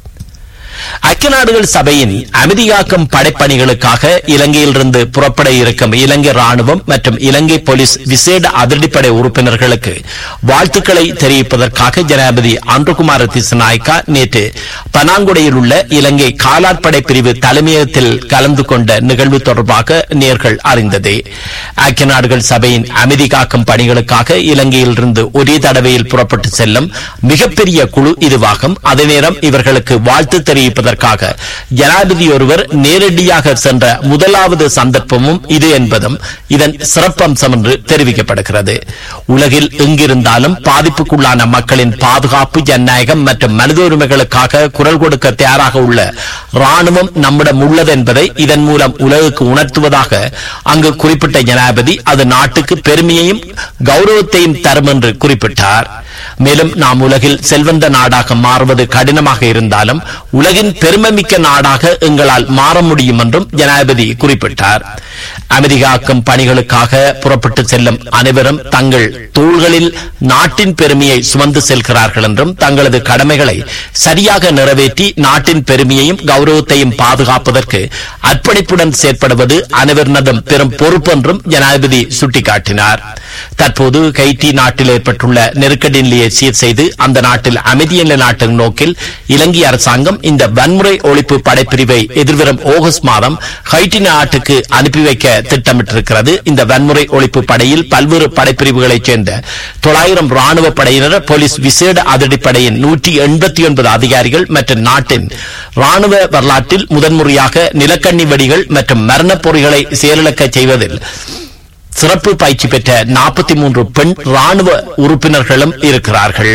ஐக்கிய நாடுகள் சபையின் அமைதியாக்கும் படைப்பணிகளுக்காக இலங்கையிலிருந்து புறப்பட இருக்கும் இலங்கை ராணுவம் மற்றும் இலங்கை போலீஸ் விசேட அதிரடிப்படை உறுப்பினர்களுக்கு வாழ்த்துக்களை தெரிவிப்பதற்காக ஜனாதிபதி அன்றுகுமார திசநாயக்கா நேற்று பனாங்குடையில் உள்ள இலங்கை காலாட்படை பிரிவு தலைமையகத்தில் கலந்து கொண்ட நிகழ்வு தொடர்பாக நேர்கள் அறிந்ததே ஐக்கிய நாடுகள் சபையின் அமைதி காக்கும் பணிகளுக்காக இலங்கையிலிருந்து ஒரே தடவையில் புறப்பட்டு செல்லும் மிகப்பெரிய குழு இதுவாகும் அதே நேரம் இவர்களுக்கு வாழ்த்து தெரிவிப்பதற்காக ஜனாதிபதி ஒருவர் நேரடியாக சென்ற முதலாவது சந்தர்ப்பமும் இது என்பதும் இதன் சிறப்பம்சம் என்று தெரிவிக்கப்படுகிறது உலகில் எங்கிருந்தாலும் பாதிப்புக்குள்ளான மக்களின் பாதுகாப்பு ஜனநாயகம் மற்றும் மனித உரிமைகளுக்காக குரல் கொடுக்க தயாராக உள்ள ராணுவம் நம்மிடம் உள்ளது என்பதை இதன் மூலம் உலகுக்கு உணர்த்துவதாக அங்கு குறிப்பிட்ட ஜனாதிபதி அது நாட்டுக்கு பெருமையையும் கௌரவத்தையும் தரும் என்று குறிப்பிட்டார் மேலும் நாம் உலகில் செல்வந்த நாடாக மாறுவது கடினமாக இருந்தாலும் உலகின் பெருமைமிக்க நாடாக எங்களால் மாற முடியும் என்றும் ஜனாதிபதி குறிப்பிட்டார் அமைதிகாக்கும் பணிகளுக்காக புறப்பட்டு செல்லும் அனைவரும் தங்கள் தோள்களில் நாட்டின் பெருமையை சுமந்து செல்கிறார்கள் என்றும் தங்களது கடமைகளை சரியாக நிறைவேற்றி நாட்டின் பெருமையையும் கௌரவத்தையும் பாதுகாப்பதற்கு அர்ப்பணிப்புடன் செயற்படுவது அனைவரினதும் பெரும் பொறுப்பு என்றும் ஜனாதிபதி சுட்டிக்காட்டினார் தற்போது கைட்டி நாட்டில் ஏற்பட்டுள்ள நெருக்கடி நிலையை சீர் செய்து அந்த நாட்டில் அமைதி நிலைநாட்டும் நோக்கில் இலங்கை அரசாங்கம் இந்த வன்முறை ஒழிப்பு படைப்பிரிவை எதிர்வரும் ஆகஸ்ட் மாதம் ஹைட்டி நாட்டுக்கு அனுப்பி வைக்க திட்டமிட்டிருக்கிறது இந்த வன்முறை ஒழிப்பு படையில் பல்வேறு படைப்பிரிவுகளைச் சேர்ந்த தொள்ளாயிரம் ராணுவ படையினர் போலீஸ் விசேட அதிரடிப்படையின் நூற்றி எண்பத்தி ஒன்பது அதிகாரிகள் மற்றும் நாட்டின் ராணுவ வரலாற்றில் முதன்முறையாக நிலக்கண்ணி வெடிகள் மற்றும் மரணப் பொறிகளை செயலிழக்கச் செய்வதில் சிறப்பு பயிற்சி பெற்ற நாற்பத்தி மூன்று பெண் ராணுவ உறுப்பினர்களும் இருக்கிறார்கள்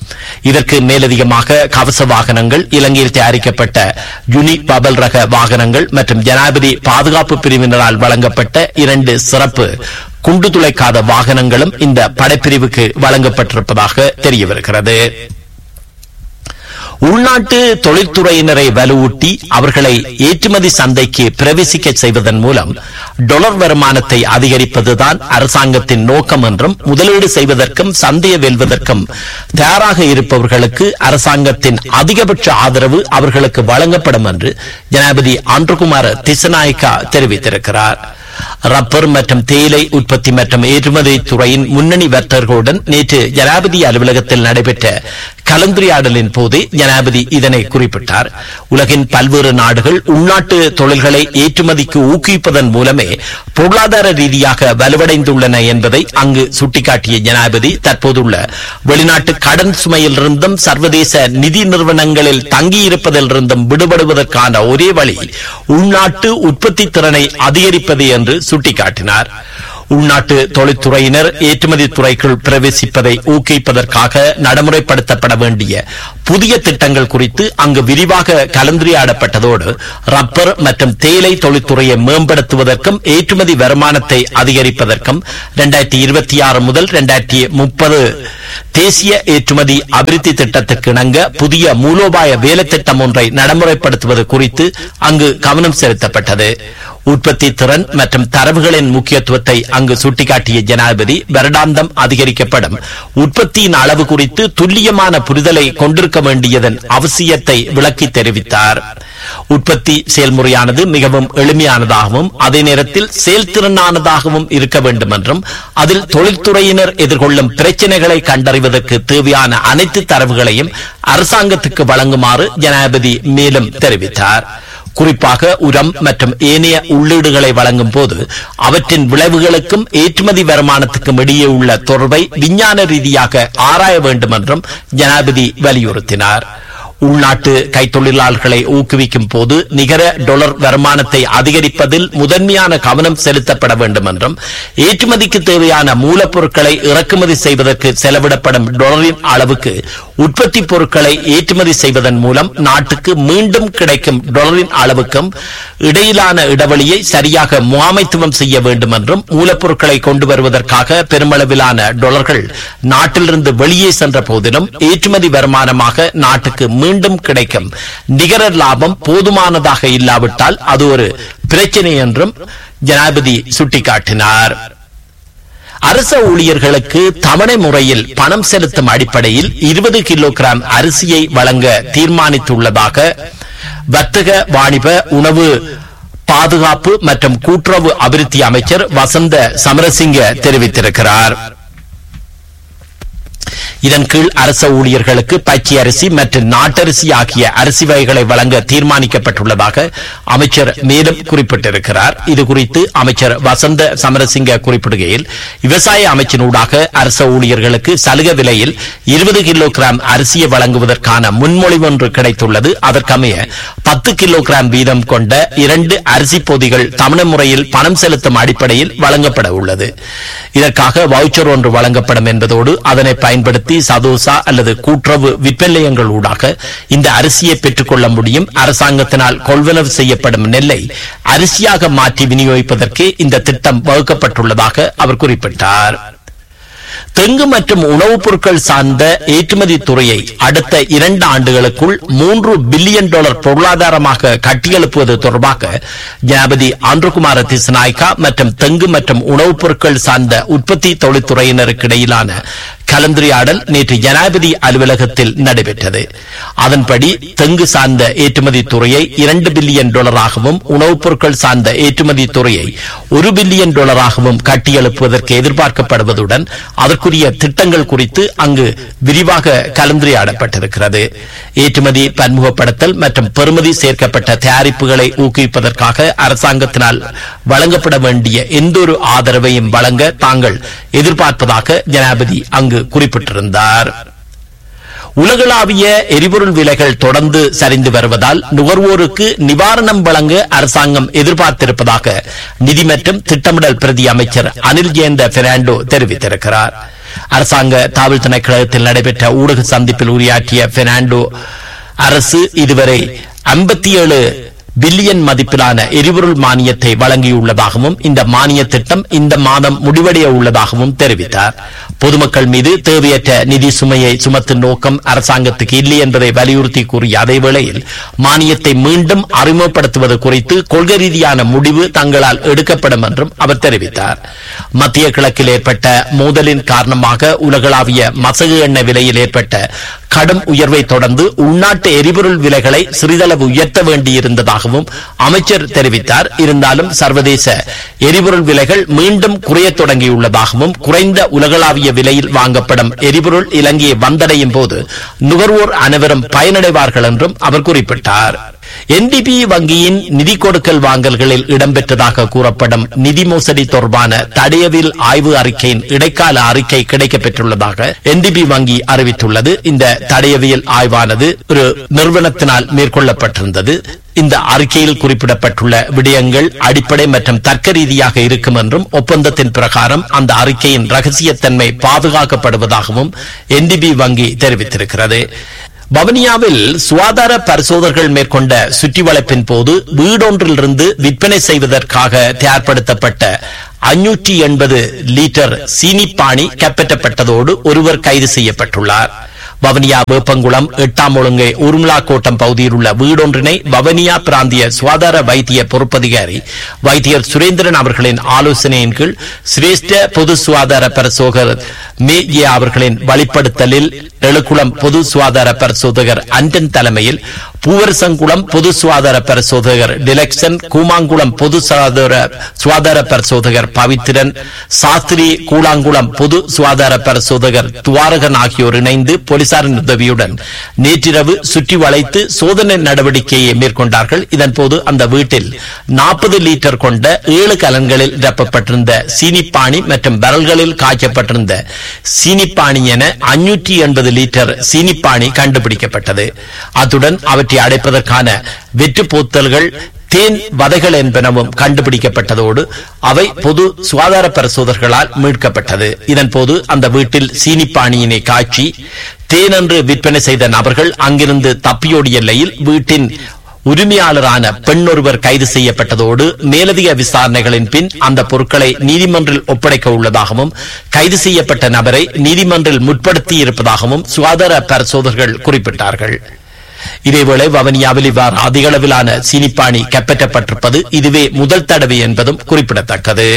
இதற்கு மேலதிகமாக கவச வாகனங்கள் இலங்கையில் தயாரிக்கப்பட்ட யுனி பபல் ரக வாகனங்கள் மற்றும் ஜனாதிபதி பாதுகாப்பு பிரிவினரால் வழங்கப்பட்ட இரண்டு சிறப்பு குண்டு துளைக்காத வாகனங்களும் இந்த படைப்பிரிவுக்கு வழங்கப்பட்டிருப்பதாக தெரியவருகிறது உள்நாட்டு தொழில்துறையினரை வலுவூட்டி அவர்களை ஏற்றுமதி சந்தைக்கு பிரவேசிக்க செய்வதன் மூலம் டொலர் வருமானத்தை அதிகரிப்பதுதான் அரசாங்கத்தின் நோக்கம் என்றும் முதலீடு செய்வதற்கும் சந்தையை வெல்வதற்கும் தயாராக இருப்பவர்களுக்கு அரசாங்கத்தின் அதிகபட்ச ஆதரவு அவர்களுக்கு வழங்கப்படும் என்று ஜனாதிபதி ஆண்டுகுமார் திசநாயக்கா தெரிவித்திருக்கிறார் ரப்பர் மற்றும் தேயிலை உற்பத்தி மற்றும் ஏற்றுமதி துறையின் முன்னணி வர்த்தகர்களுடன் நேற்று ஜனாதிபதி அலுவலகத்தில் நடைபெற்ற கலந்துரையாடலின் போது ஜனாதிபதி இதனை குறிப்பிட்டார் உலகின் பல்வேறு நாடுகள் உள்நாட்டு தொழில்களை ஏற்றுமதிக்கு ஊக்குவிப்பதன் மூலமே பொருளாதார ரீதியாக வலுவடைந்துள்ளன என்பதை அங்கு சுட்டிக்காட்டிய ஜனாதிபதி தற்போதுள்ள வெளிநாட்டு கடன் சுமையிலிருந்தும் சர்வதேச நிதி நிறுவனங்களில் தங்கியிருப்பதிலிருந்தும் விடுபடுவதற்கான ஒரே வழி உள்நாட்டு உற்பத்தி திறனை அதிகரிப்பது என்று சுட்டிக்காட்டினார் உள்நாட்டு தொழில்துறையினர் ஏற்றுமதி துறைக்குள் பிரவேசிப்பதை ஊக்குவிப்பதற்காக நடைமுறைப்படுத்தப்பட வேண்டிய புதிய திட்டங்கள் குறித்து அங்கு விரிவாக கலந்துரையாடப்பட்டதோடு ரப்பர் மற்றும் தேயிலை தொழில்துறையை மேம்படுத்துவதற்கும் ஏற்றுமதி வருமானத்தை அதிகரிப்பதற்கும் இரண்டாயிரத்தி இருபத்தி ஆறு முதல் இரண்டாயிரத்தி முப்பது தேசிய ஏற்றுமதி அபிவிருத்தி திட்டத்திற்கு இணங்க புதிய மூலோபாய வேலை திட்டம் ஒன்றை நடைமுறைப்படுத்துவது குறித்து அங்கு கவனம் செலுத்தப்பட்டது உற்பத்தி திறன் மற்றும் தரவுகளின் முக்கியத்துவத்தை அங்கு சுட்டிக்காட்டிய ஜனாதிபதி வருடாந்தம் அதிகரிக்கப்படும் உற்பத்தியின் அளவு குறித்து துல்லியமான புரிதலை கொண்டிருக்க வேண்டியதன் அவசியத்தை விளக்கி தெரிவித்தார் உற்பத்தி செயல்முறையானது மிகவும் எளிமையானதாகவும் அதே நேரத்தில் செயல்திறனானதாகவும் இருக்க வேண்டும் என்றும் அதில் தொழில்துறையினர் எதிர்கொள்ளும் பிரச்சனைகளை கண்டறிவதற்கு தேவையான அனைத்து தரவுகளையும் அரசாங்கத்துக்கு வழங்குமாறு ஜனாதிபதி மேலும் தெரிவித்தார் குறிப்பாக உரம் மற்றும் ஏனைய உள்ளீடுகளை வழங்கும் போது அவற்றின் விளைவுகளுக்கும் ஏற்றுமதி வருமானத்துக்கும் இடையே உள்ள தொடர்பை விஞ்ஞான ரீதியாக ஆராய வேண்டும் என்றும் ஜனாதிபதி வலியுறுத்தினார் உள்நாட்டு கைத்தொழிலாளர்களை ஊக்குவிக்கும் போது நிகர டொலர் வருமானத்தை அதிகரிப்பதில் முதன்மையான கவனம் செலுத்தப்பட வேண்டும் என்றும் ஏற்றுமதிக்கு தேவையான மூலப்பொருட்களை இறக்குமதி செய்வதற்கு செலவிடப்படும் டொலரின் அளவுக்கு உற்பத்தி பொருட்களை ஏற்றுமதி செய்வதன் மூலம் நாட்டுக்கு மீண்டும் கிடைக்கும் டொலரின் அளவுக்கும் இடையிலான இடைவெளியை சரியாக முகாமைத்துவம் செய்ய வேண்டும் என்றும் மூலப்பொருட்களை கொண்டு வருவதற்காக பெருமளவிலான டொலர்கள் நாட்டிலிருந்து வெளியே சென்ற போதிலும் ஏற்றுமதி வருமானமாக நாட்டுக்கு மீண்டும் கிடைக்கும் நிகர லாபம் போதுமானதாக இல்லாவிட்டால் அது ஒரு பிரச்சனை என்றும் ஜனாதிபதி சுட்டிக்காட்டினார் அரச ஊழியர்களுக்கு தவணை முறையில் பணம் செலுத்தும் அடிப்படையில் இருபது கிலோகிராம் அரிசியை வழங்க தீர்மானித்துள்ளதாக வர்த்தக வாணிப உணவு பாதுகாப்பு மற்றும் கூட்டுறவு அபிவிருத்தி அமைச்சர் வசந்த சமரசிங்க தெரிவித்திருக்கிறார் இதன் கீழ் அரச ஊழியர்களுக்கு பச்சை அரிசி மற்றும் நாட்டரிசி ஆகிய அரிசி வகைகளை வழங்க தீர்மானிக்கப்பட்டுள்ளதாக அமைச்சர் மேலும் குறிப்பிட்டிருக்கிறார் இது குறித்து அமைச்சர் வசந்த சமரசிங்க குறிப்பிடுகையில் விவசாய அமைச்சினூடாக அரச ஊழியர்களுக்கு சலுகை விலையில் இருபது கிலோகிராம் அரிசியை வழங்குவதற்கான முன்மொழிவு ஒன்று கிடைத்துள்ளது அதற்கமைய பத்து கிலோகிராம் வீதம் கொண்ட இரண்டு அரிசி பொதிகள் தமிழ் முறையில் பணம் செலுத்தும் அடிப்படையில் வழங்கப்பட உள்ளது இதற்காக வவுச்சர் ஒன்று வழங்கப்படும் என்பதோடு அதனை பயன்படுத்தி சதோசா அல்லது கூட்டுறவு விற்பநிலையங்கள் ஊடாக இந்த அரிசியை பெற்றுக்கொள்ள முடியும் அரசாங்கத்தினால் கொள்வனவு செய்யப்படும் நெல்லை அரிசியாக மாற்றி விநியோகிப்பதற்கே இந்த திட்டம் வகுக்கப்பட்டுள்ளதாக அவர் குறிப்பிட்டார் தெங்கு மற்றும் உணவுப் பொருட்கள் சார்ந்த ஏற்றுமதி துறையை அடுத்த இரண்டு ஆண்டுகளுக்குள் மூன்று பில்லியன் டாலர் பொருளாதாரமாக கட்டியெழுப்புவது தொடர்பாக ஜனாபதி ஆண்டுகுமார திசநாய்கா மற்றும் தெங்கு மற்றும் உணவுப் பொருட்கள் சார்ந்த உற்பத்தி தொழில்துறையினருக்கு இடையிலான கலந்துரையாடல் நேற்று ஜனாதிபதி அலுவலகத்தில் நடைபெற்றது அதன்படி தெங்கு சார்ந்த ஏற்றுமதி துறையை இரண்டு பில்லியன் டாலராகவும் உணவுப் பொருட்கள் சார்ந்த ஏற்றுமதி துறையை ஒரு பில்லியன் டாலராகவும் கட்டியெழுப்புவதற்கு எதிர்பார்க்கப்படுவதுடன் அதற்குரிய திட்டங்கள் குறித்து அங்கு விரிவாக கலந்துரையாடப்பட்டிருக்கிறது ஏற்றுமதி பன்முகப்படுத்தல் மற்றும் பெறுமதி சேர்க்கப்பட்ட தயாரிப்புகளை ஊக்குவிப்பதற்காக அரசாங்கத்தினால் வழங்கப்பட வேண்டிய எந்தொரு ஆதரவையும் வழங்க தாங்கள் எதிர்பார்ப்பதாக ஜனாதிபதி அங்கு குறிப்பிட்டிருந்தார் உலகளாவிய எரிபொருள் விலைகள் தொடர்ந்து சரிந்து வருவதால் நுகர்வோருக்கு நிவாரணம் வழங்க அரசாங்கம் எதிர்பார்த்திருப்பதாக நிதி மற்றும் திட்டமிடல் பிரதி அமைச்சர் அனில் ஜெயந்த பெர்னாண்டோ தெரிவித்திருக்கிறார் அரசாங்க தாவல் திணைக்களத்தில் நடைபெற்ற ஊடக சந்திப்பில் உரையாற்றிய பெர்னாண்டோ அரசு இதுவரை ஐம்பத்தி ஏழு பில்லியன் மதிப்பிலான எரிபொருள் மானியத்தை வழங்கியுள்ளதாகவும் இந்த மானிய திட்டம் இந்த மாதம் முடிவடைய உள்ளதாகவும் தெரிவித்தார் பொதுமக்கள் மீது தேவையற்ற நிதி சுமையை சுமத்தும் நோக்கம் அரசாங்கத்துக்கு இல்லை என்பதை வலியுறுத்தி கூறிய அதே வேளையில் மானியத்தை மீண்டும் அறிமுகப்படுத்துவது குறித்து கொள்கை ரீதியான முடிவு தங்களால் எடுக்கப்படும் என்றும் அவர் தெரிவித்தார் மத்திய கிழக்கில் ஏற்பட்ட மோதலின் காரணமாக உலகளாவிய மசகு எண்ணெய் விலையில் ஏற்பட்ட கடும் உயர்வை தொடர்ந்து உள்நாட்டு எரிபொருள் விலைகளை சிறிதளவு உயர்த்த வேண்டியிருந்ததாகவும் அமைச்சர் தெரிவித்தார் இருந்தாலும் சர்வதேச எரிபொருள் விலைகள் மீண்டும் குறையத் தொடங்கியுள்ளதாகவும் குறைந்த உலகளாவிய விலையில் வாங்கப்படும் எரிபொருள் இலங்கையை வந்தடையும் போது நுகர்வோர் அனைவரும் பயனடைவார்கள் என்றும் அவர் குறிப்பிட்டார் என்டிபி வங்கியின் நிதி கொடுக்கல் வாங்கல்களில் இடம்பெற்றதாக கூறப்படும் நிதி மோசடி தொடர்பான தடயவில் ஆய்வு அறிக்கையின் இடைக்கால அறிக்கை கிடைக்கப்பெற்றுள்ளதாக என்டிபி வங்கி அறிவித்துள்ளது இந்த தடயவியல் ஆய்வானது ஒரு நிறுவனத்தினால் மேற்கொள்ளப்பட்டிருந்தது இந்த அறிக்கையில் குறிப்பிடப்பட்டுள்ள விடயங்கள் அடிப்படை மற்றும் தர்க்க ரீதியாக இருக்கும் என்றும் ஒப்பந்தத்தின் பிரகாரம் அந்த அறிக்கையின் ரகசியத்தன்மை பாதுகாக்கப்படுவதாகவும் என்டிபி வங்கி தெரிவித்திருக்கிறது வவுனியாவில் சுகாதார பரிசோதகர்கள் மேற்கொண்ட சுற்றி வளைப்பின் போது வீடொன்றிலிருந்து விற்பனை செய்வதற்காக தயார்படுத்தப்பட்ட அஞ்சூற்றி எண்பது லிட்டர் சீனிப்பாணி கைப்பற்றப்பட்டதோடு ஒருவர் கைது செய்யப்பட்டுள்ளார் வவனியா வேப்பங்குளம் எட்டாம் ஒழுங்கை உருமலா கோட்டம் பகுதியில் உள்ள வீடொன்றினை வவனியா பிராந்திய சுகாதார வைத்திய பொறுப்பதிகாரி வைத்தியர் சுரேந்திரன் அவர்களின் ஆலோசனையின் கீழ் சிரேஷ்ட பொது சுகாதார பரிசோதகர் மே ஏ அவர்களின் வழிப்படுத்தலில் எழுக்குளம் பொது சுகாதார பரிசோதகர் அண்டன் தலைமையில் பூவரசங்குளம் பொது சுகாதார பரிசோதகர் டிலக்சன் கூமாங்குளம் பொது சுகாதார சுகாதார பரிசோதகர் பவித்திரன் சாஸ்திரி கூழாங்குளம் பொது சுகாதார பரிசோதகர் துவாரகன் ஆகியோர் இணைந்து போலீசாரின் உதவியுடன் நேற்றிரவு சுற்றி வளைத்து சோதனை நடவடிக்கையை மேற்கொண்டார்கள் இதன்போது அந்த வீட்டில் நாற்பது லிட்டர் கொண்ட ஏழு கலன்களில் நிரப்பப்பட்டிருந்த சீனிப்பாணி மற்றும் பரல்களில் காய்ச்சப்பட்டிருந்த சீனிப்பாணி என அஞ்சூற்றி எண்பது லிட்டர் சீனிப்பாணி கண்டுபிடிக்கப்பட்டது அத்துடன் அவற்றை அடைப்பதற்கான வெற்று போத்தல்கள் தேன் வதைகள் என்பனவும் கண்டுபிடிக்கப்பட்டதோடு அவை பொது சுகாதார பரிசோதகர்களால் மீட்கப்பட்டது இதன்போது அந்த வீட்டில் சீனிப்பாணியினை காய்ச்சி தேனென்று விற்பனை செய்த நபர்கள் அங்கிருந்து தப்பியோடிய நிலையில் வீட்டின் உரிமையாளரான பெண் ஒருவர் கைது செய்யப்பட்டதோடு மேலதிக விசாரணைகளின் பின் அந்த பொருட்களை நீதிமன்றில் ஒப்படைக்க உள்ளதாகவும் கைது செய்யப்பட்ட நபரை நீதிமன்றில் முற்படுத்தி இருப்பதாகவும் சுகாதார பரிசோதகர்கள் குறிப்பிட்டார்கள் இதேவேளை வவனியாவில் இவ்வாறு அதிக அளவிலான சீனிப்பாணி கைப்பற்றப்பட்டிருப்பது இதுவே முதல் தடவை என்பதும் குறிப்பிடத்தக்கது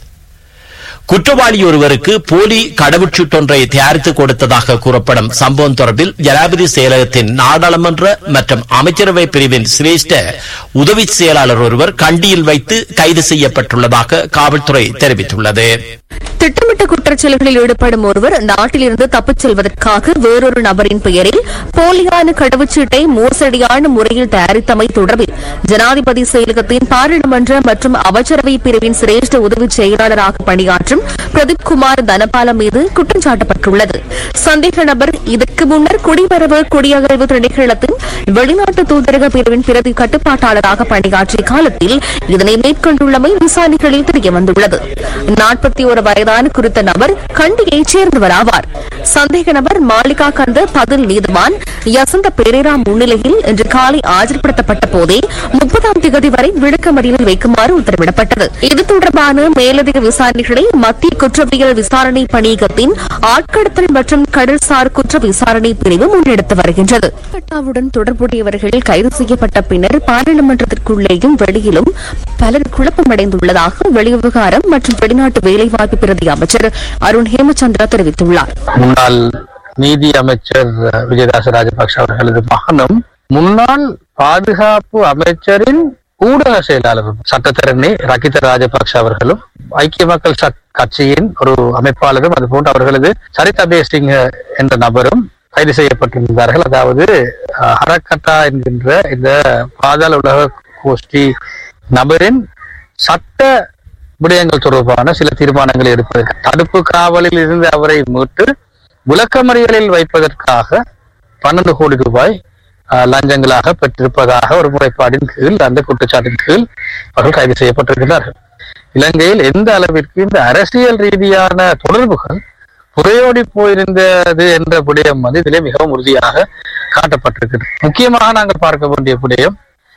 குற்றவாளி ஒருவருக்கு போலி கடவுச்சீட்டொன்றை தயாரித்து கொடுத்ததாக கூறப்படும் சம்பவம் தொடர்பில் ஜனாதிபதி செயலகத்தின் நாடாளுமன்ற மற்றும் அமைச்சரவை பிரிவின் சிரேஷ்ட உதவி செயலாளர் ஒருவர் கண்டியில் வைத்து கைது செய்யப்பட்டுள்ளதாக காவல்துறை தெரிவித்துள்ளது திட்டமிட்ட குற்றச்செயல்களில் ஈடுபடும் ஒருவர் நாட்டிலிருந்து தப்பிச் செல்வதற்காக வேறொரு நபரின் பெயரில் போலியான கடவுச்சீட்டை மோசடியான முறையில் தயாரித்தமை தொடர்பில் ஜனாதிபதி செயலகத்தின் பாராளுமன்ற மற்றும் அமைச்சரவை பிரிவின் சிரேஷ்ட உதவி செயலாளராக பணியாற்றும் பிரதீப் குமார் தனபால மீது குற்றம் சாட்டப்பட்டுள்ளது சந்தேக நபர் இதற்கு முன்னர் குடிவரவு குடியகழ்வு திணைக்களத்தின் வெளிநாட்டு தூதரக பிரிவின் பிரதி கட்டுப்பாட்டாளராக பணியாற்றிய காலத்தில் இதனை மேற்கொண்டுள்ளமை விசாரணைகளில் தெரியவந்துள்ளது நாற்பத்தி ஒரு வயதான குறித்த நபர் கண்டியைச் சேர்ந்தவர் ஆவார் சந்தேக நபர் மாளிகா கந்த பதில் நீதிவான் யசந்த பெரேரா முன்னிலையில் இன்று காலை ஆஜர்படுத்தப்பட்ட போதே முப்பதாம் தேதி வரை விளக்கமறியலில் வைக்குமாறு உத்தரவிடப்பட்டது இது தொடர்பான மேலதிக விசாரணைகளை மத்திய குற்றவியல் விசாரணை பணியகத்தின் ஆட்கடத்தல் மற்றும் கடல்சார் குற்ற விசாரணை பிரிவு முன்னெடுத்து வருகின்றது கட்டாவுடன் தொடர்புடையவர்கள் கைது செய்யப்பட்ட பின்னர் பாராளுமன்றத்திற்குள்ளேயும் வெளியிலும் பலர் குழப்பமடைந்துள்ளதாக வெளிவிவகாரம் மற்றும் வெளிநாட்டு வேலைவாய்ப்பு பிரதி அமைச்சர் அருண் ஹேமச்சந்திரா தெரிவித்துள்ளார் முன்னாள் நீதி அமைச்சர் விஜயதாச ராஜபக்ஷ அவர்களது மகனும் முன்னாள் பாதுகாப்பு அமைச்சரின் ஊடக செயலாளர் சட்டத்தரணி ரகித ராஜபக்ஷ அவர்களும் ஐக்கிய மக்கள் சட்- கட்சியின் ஒரு அமைப்பாளரும் அதுபோன்று அவர்களது சரிதா பேசிங் என்ற நபரும் கைது செய்யப்பட்டிருந்தார்கள் அதாவது அஹ், ஹரக்கட்டா என்கின்ற இந்த பாதாள உலக கோஷ்டி நபரின் சட்ட விடயங்கள் தொடர்பான சில தீர்மானங்களை எடுப்பது தடுப்பு காவலில் இருந்து அவரை மீட்டு விளக்கமறியலில் வைப்பதற்காக பன்னெண்டு கோடி ரூபாய் அஹ், லஞ்சங்களாக பெற்றிருப்பதாக ஒரு முறைப்பாடின் கீழ் அந்த குற்றச்சாட்டின் கீழ் அவர்கள் கைது செய்யப்பட்டிருக்கிறார்கள் இலங்கையில் எந்த அளவிற்கு இந்த அரசியல் ரீதியான தொடர்புகள் புறையோடி போயிருந்தது என்ற விடயம் வந்து இதிலே மிகவும் உறுதியாக காட்டப்பட்டிருக்கிறது முக்கியமாக நாங்கள் பார்க்க வேண்டிய விடயம்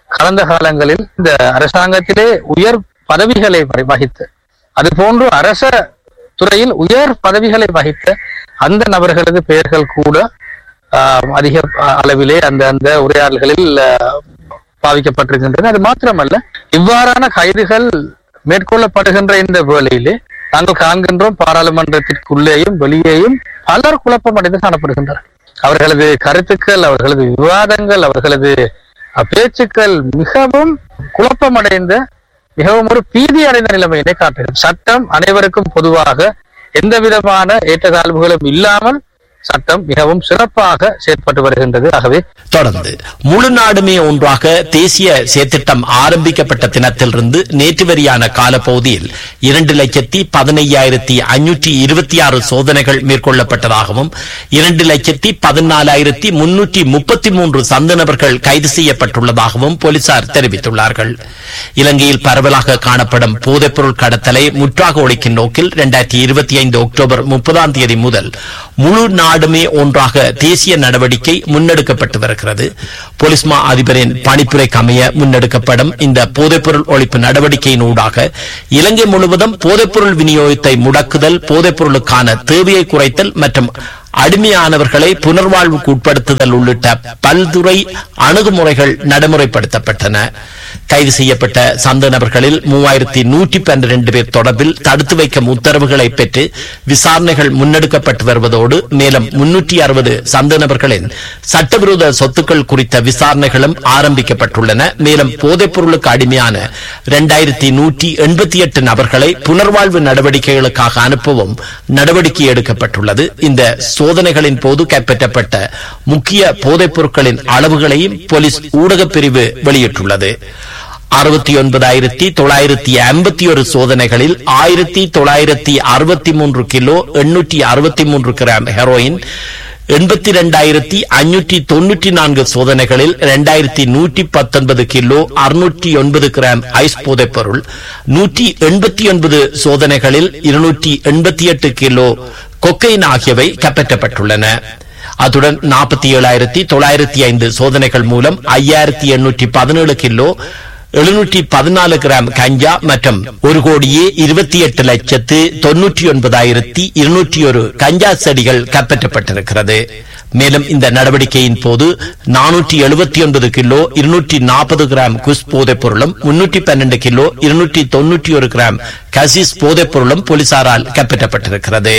கடந்த காலங்களில் இந்த அரசாங்கத்திலே உயர் பதவிகளை வ- வகித்த அது போன்று அரச துறையில் உயர் பதவிகளை வகித்த அந்த நபர்களது பெயர்கள் கூட ஆஹ், அதிக அளவிலே அந்த அந்த உரையாடல்களில் ஆஹ், பாவிக்கப்பட்டிருக்கின்றன அது மாத்திரமல்ல இவ்வாறான கைதுகள் மேற்கொள்ளப்படுகின்ற இந்த வேளையிலே நாங்கள் காண்கின்றோம் பாராளுமன்றத்திற்குள்ளேயும் வெளியேயும் பலர் குழப்பமடைந்து காணப்படுகின்றனர் அவர்களது கருத்துக்கள் அவர்களது விவாதங்கள் அவர்களது அஹ், பேச்சுக்கள் மிகவும் குழப்பமடைந்த மிகவும் ஒரு பீதி அடைந்த நிலைமையினை காட்டுகிறது சட்டம் அனைவருக்கும் பொதுவாக எந்த விதமான ஏற்றத்தாழ்வுகளும் இல்லாமல் சட்டம் மிகவும் சிறப்பாக செயற்பட்டு வருகின்றது ஆகவே தொடர்ந்து முழு நாடுமே ஒன்றாக தேசிய செயற்திட்டம் ஆரம்பிக்கப்பட்ட தினத்திலிருந்து நேற்று வரியான காலப்பகுதியில் இரண்டு லட்சத்தி பதினையாயிரத்தி ஐநூற்றி இருபத்தி ஆறு சோதனைகள் மேற்கொள்ளப்பட்டதாகவும் இரண்டு லட்சத்தி பதினாலாயிரத்தி முன்னூற்றி முப்பத்தி மூன்று சந்த நபர்கள் கைது செய்யப்பட்டுள்ளதாகவும் போலீசார் தெரிவித்துள்ளார்கள் இலங்கையில் பரவலாக காணப்படும் போதைப்பொருள் கடத்தலை முற்றாக ஒழிக்கும் நோக்கில் இரண்டாயிரத்தி இருபத்தி ஐந்து அக்டோபர் முப்பதாம் தேதி முதல் முழு நாடுமே ஒன்றாக தேசிய நடவடிக்கை முன்னெடுக்கப்பட்டு வருகிறது போலீஸ் மா அதிபரின் பணிப்புரைக்கு அமைய முன்னெடுக்கப்படும் இந்த போதைப்பொருள் ஒழிப்பு நடவடிக்கையின் ஊடாக இலங்கை முழுவதும் போதைப்பொருள் விநியோகத்தை முடக்குதல் போதைப்பொருளுக்கான தேவையை குறைத்தல் மற்றும் அடிமையானவர்களை புனர்வாழ்வுக்கு உட்படுத்துதல் உள்ளிட்ட பல்துறை அணுகுமுறைகள் நடைமுறைப்படுத்தப்பட்டன கைது செய்யப்பட்ட சந்த நபர்களில் மூவாயிரத்தி நூற்றி பன்னிரண்டு பேர் தொடர்பில் தடுத்து வைக்கும் உத்தரவுகளை பெற்று விசாரணைகள் முன்னெடுக்கப்பட்டு வருவதோடு மேலும் முன்னூற்றி அறுபது சந்த நபர்களின் சட்டவிரோத சொத்துக்கள் குறித்த விசாரணைகளும் ஆரம்பிக்கப்பட்டுள்ளன மேலும் போதைப் பொருளுக்கு அடிமையான இரண்டாயிரத்தி நூற்றி எண்பத்தி எட்டு நபர்களை புனர்வாழ்வு நடவடிக்கைகளுக்காக அனுப்பவும் நடவடிக்கை எடுக்கப்பட்டுள்ளது இந்த சோதனைகளின் போது கைப்பற்றப்பட்ட முக்கிய போதைப் பொருட்களின் அளவுகளையும் போலீஸ் ஊடகப் பிரிவு வெளியிட்டுள்ளது அறுபத்தி ஒன்பதாயிரத்தி தொள்ளாயிரத்தி ஐம்பத்தி ஒரு சோதனைகளில் ஆயிரத்தி தொள்ளாயிரத்தி அறுபத்தி மூன்று கிலோ எண்ணூற்றி அறுபத்தி மூன்று கிராம் ஹெரோயின் எண்பத்தி ரெண்டாயிரத்தி ஐநூற்றி தொன்னூற்றி நான்கு சோதனைகளில் இரண்டாயிரத்தி நூற்றி பத்தொன்பது கிலோ அறுநூற்றி ஒன்பது கிராம் ஐஸ் போதைப் பொருள் நூற்றி எண்பத்தி ஒன்பது சோதனைகளில் இருநூற்றி எண்பத்தி எட்டு கிலோ கொக்கைன் ஆகியவை கைப்பற்றப்பட்டுள்ளன அத்துடன் நாற்பத்தி ஏழாயிரத்தி தொள்ளாயிரத்தி ஐந்து சோதனைகள் மூலம் ஐயாயிரத்தி எண்ணூற்றி பதினேழு கிலோ எழுநூற்றி பதினாலு கிராம் கஞ்சா மற்றும் ஒரு கோடியே இருபத்தி எட்டு லட்சத்து தொன்னூற்றி ஒன்பதாயிரத்தி இருநூற்றி ஒரு கஞ்சா செடிகள் கைப்பற்றப்பட்டிருக்கிறது மேலும் இந்த நடவடிக்கையின் போது நானூற்றி எழுபத்தி ஒன்பது கிலோ இருநூற்றி நாற்பது கிராம் குஸ் போதைப் பொருளும் முன்னூற்றி பன்னெண்டு கிலோ இருநூற்றி தொன்னூற்றி ஒரு கிராம் கசிஸ் போதைப் பொருளும் போலீசாரால் கைப்பற்றப்பட்டிருக்கிறது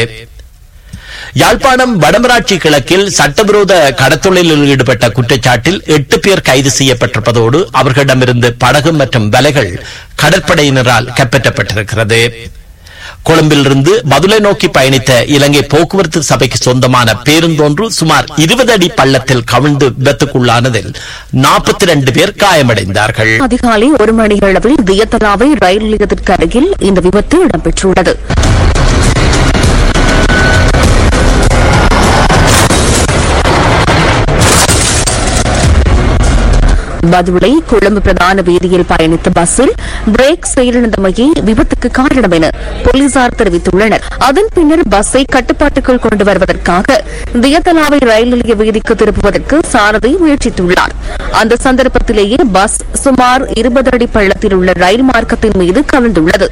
யாழ்ப்பாணம் வடமராட்சி கிழக்கில் சட்டவிரோத கடத்தொழிலில் ஈடுபட்ட குற்றச்சாட்டில் எட்டு பேர் கைது செய்யப்பட்டிருப்பதோடு அவர்களிடமிருந்து படகு மற்றும் வலைகள் கடற்படையினரால் கைப்பற்றப்பட்டிருக்கிறது கொழும்பிலிருந்து மதுரை நோக்கி பயணித்த இலங்கை போக்குவரத்து சபைக்கு சொந்தமான பேருந்தொன்று சுமார் இருபது அடி பள்ளத்தில் கவிழ்ந்து விபத்துக்குள்ளானதில் நாற்பத்தி இரண்டு பேர் காயமடைந்தார்கள் அதிகாலை ஒரு மணி அளவில் தியத்தலாவை ரயில் நிலையத்திற்கு அருகில் இந்த விபத்து இடம்பெற்றுள்ளது பதுளை கொழும்பு பிரதான வீதியில் பயணித்த பஸ்ஸில் பிரேக் செயலிழந்தமையே விபத்துக்கு காரணம் என போலீசார் தெரிவித்துள்ளனர் அதன் பின்னர் பஸ்ஸை கட்டுப்பாட்டுக்குள் கொண்டு வருவதற்காக தியத்தலாவை ரயில் நிலைய வீதிக்கு திருப்புவதற்கு சாரதி முயற்சித்துள்ளார் அந்த சந்தர்ப்பத்திலேயே பஸ் சுமார் இருபது அடி பள்ளத்தில் உள்ள ரயில் மார்க்கத்தின் மீது கவிழ்ந்துள்ளது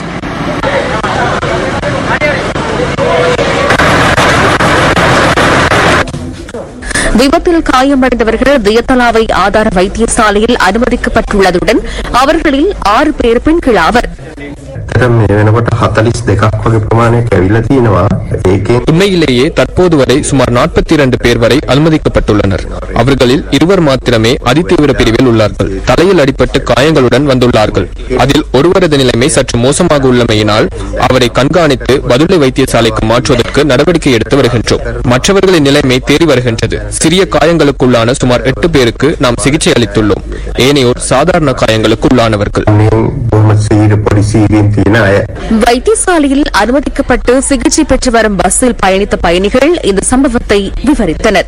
விபத்தில் காயமடைந்தவர்கள் தியத்தலாவை ஆதார வைத்தியசாலையில் அனுமதிக்கப்பட்டுள்ளதுடன் அவர்களில் ஆறு பேர் பெண்கள் ஆவர் ඇත්තට මේ වෙනකොට 42ක් වගේ ප්‍රමාණයක් ඇවිල්ලා තියෙනවා. ඒකෙන් உண்மையிலேயே தற்போது வரை சுமார் 42 பேர் வரை அனுமதிக்கப்பட்டுள்ளனர் அவர்களில் இருவர் மாத்திரமே அதிதீவிர பிரிவில் உள்ளார்கள் தலையில் அடிபட்டு காயங்களுடன் வந்துள்ளார்கள் அதில் ஒருவரது நிலைமை சற்று மோசமாக உள்ளமையினால் அவரை கண்காணித்து பதுளை வைத்தியசாலைக்கு மாற்றுவதற்கு நடவடிக்கை எடுத்து வருகின்றோம் மற்றவர்களின் நிலைமை தேறி வருகின்றது சிறிய காயங்களுக்குள்ளான சுமார் எட்டு பேருக்கு நாம் சிகிச்சை அளித்துள்ளோம் ஏனையோர் சாதாரண காயங்களுக்கு உள்ளானவர்கள் මේ බොහොම සීර පොඩි සීරීන් තියෙන අය. வைத்தியசாலையில் அனுமதிக்கப்பட்டு சிகிச்சை பெற்று வரும் பஸ்ஸில் பயணித்த பயணிகள் இந்த சம்பவத்தை விவரித்தனர்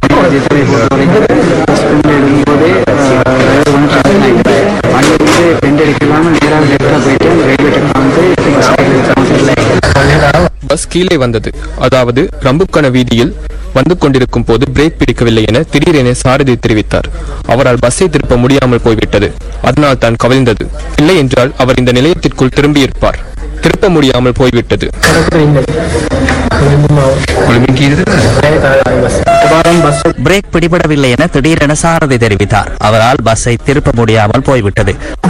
பஸ் கீழே வந்தது அதாவது ரம்புக்கண வீதியில் வந்து கொண்டிருக்கும் போது பிரேக் பிடிக்கவில்லை என திடீரென சாரதி தெரிவித்தார் அவரால் பஸ்ஸை திருப்ப முடியாமல் போய்விட்டது அதனால் தான் கவிழ்ந்தது இல்லை என்றால் அவர் இந்த நிலையத்திற்குள் திரும்பியிருப்பார் திருப்ப முடியாமல் போய்விட்டது பிரேக் பிடிபடவில்லை என திடீரென சாரதி தெரிவித்தார் அவரால் பஸ்ஸை திருப்ப முடியாமல் போய்விட்டது